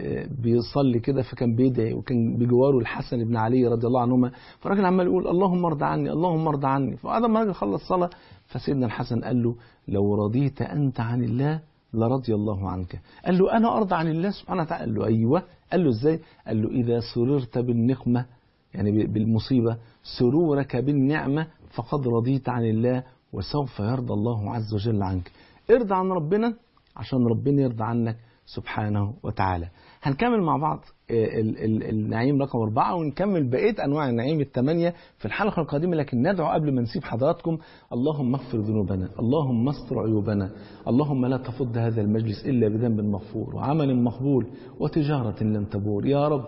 بيصلي كده فكان بيدعي وكان بجواره الحسن بن علي رضي الله عنهما فالراجل عمال يقول اللهم ارضى عني اللهم ارضى عني فبعد ما الراجل خلص صلاة فسيدنا الحسن قال له لو رضيت أنت عن الله لرضي الله عنك قال له أنا أرضى عن الله سبحانه وتعالى قال له أيوة قال له إزاي قال له إذا سررت بالنقمة يعني بالمصيبة سرورك بالنعمة فقد رضيت عن الله وسوف يرضى الله عز وجل عنك ارضى عن ربنا عشان ربنا يرضى عنك سبحانه وتعالى هنكمل مع بعض ال ال النعيم رقم أربعة ونكمل بقية أنواع النعيم الثمانية في الحلقة القادمة لكن ندعو قبل ما نسيب حضراتكم اللهم اغفر ذنوبنا اللهم استر عيوبنا اللهم لا تفض هذا المجلس إلا بذنب مغفور وعمل مقبول وتجارة لن تبور يا رب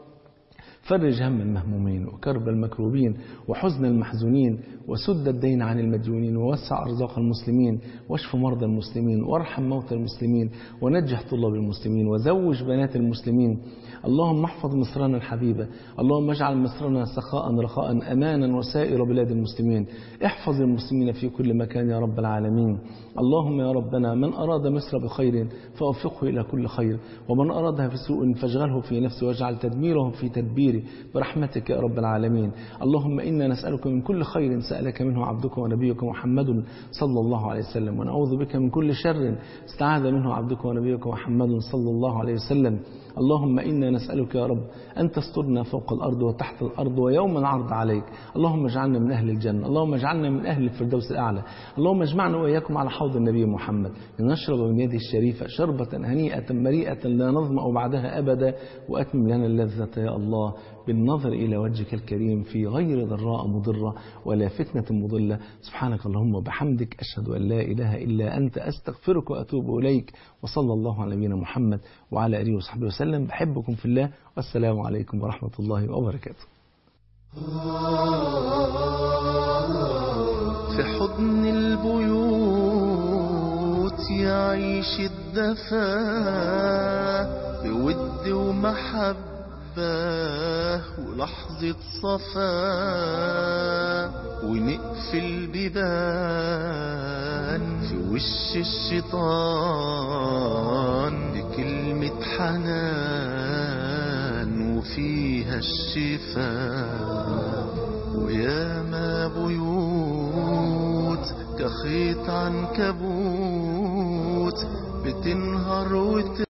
فرج هم المهمومين وكرب المكروبين وحزن المحزونين وسد الدين عن المديونين ووسع أرزاق المسلمين واشف مرضى المسلمين وارحم موتى المسلمين ونجح طلاب المسلمين وزوج بنات المسلمين اللهم احفظ مصرنا الحبيبة اللهم اجعل مصرنا سخاء رخاء أمانا وسائر بلاد المسلمين احفظ المسلمين في كل مكان يا رب العالمين اللهم يا ربنا من أراد مصر بخير فوفقه إلى كل خير ومن أرادها في سوء فاشغله في نفسه واجعل تدميره في تدبيره برحمتك يا رب العالمين اللهم إنا نسألك من كل خير سألك منه عبدك ونبيك محمد صلى الله عليه وسلم ونعوذ بك من كل شر استعاذ منه عبدك ونبيك محمد صلى الله عليه وسلم اللهم إنا نسألك يا رب أن تسترنا فوق الأرض وتحت الأرض ويوم العرض عليك اللهم اجعلنا من أهل الجنة اللهم اجعلنا من أهل الفردوس الأعلى اللهم اجمعنا وإياكم على حوض النبي محمد لنشرب من يده الشريفة شربة هنيئة مريئة لا نظمأ بعدها أبدا وأتمم لنا اللذة يا الله بالنظر إلى وجهك الكريم في غير ضراء مضرة ولا فتنة مضلة سبحانك اللهم وبحمدك أشهد أن لا إله إلا أنت أستغفرك وأتوب إليك وصلى الله على نبينا محمد وعلى آله وصحبه وسلم بحبكم في الله والسلام عليكم ورحمة الله وبركاته في حضن البيوت يعيش الدفا بود ومحبة ولحظة صفا ونقفل بيبان في وش الشيطان بكلمة حنان وفيها الشفاء وياما بيوت كخيط عنكبوت بتنهار وت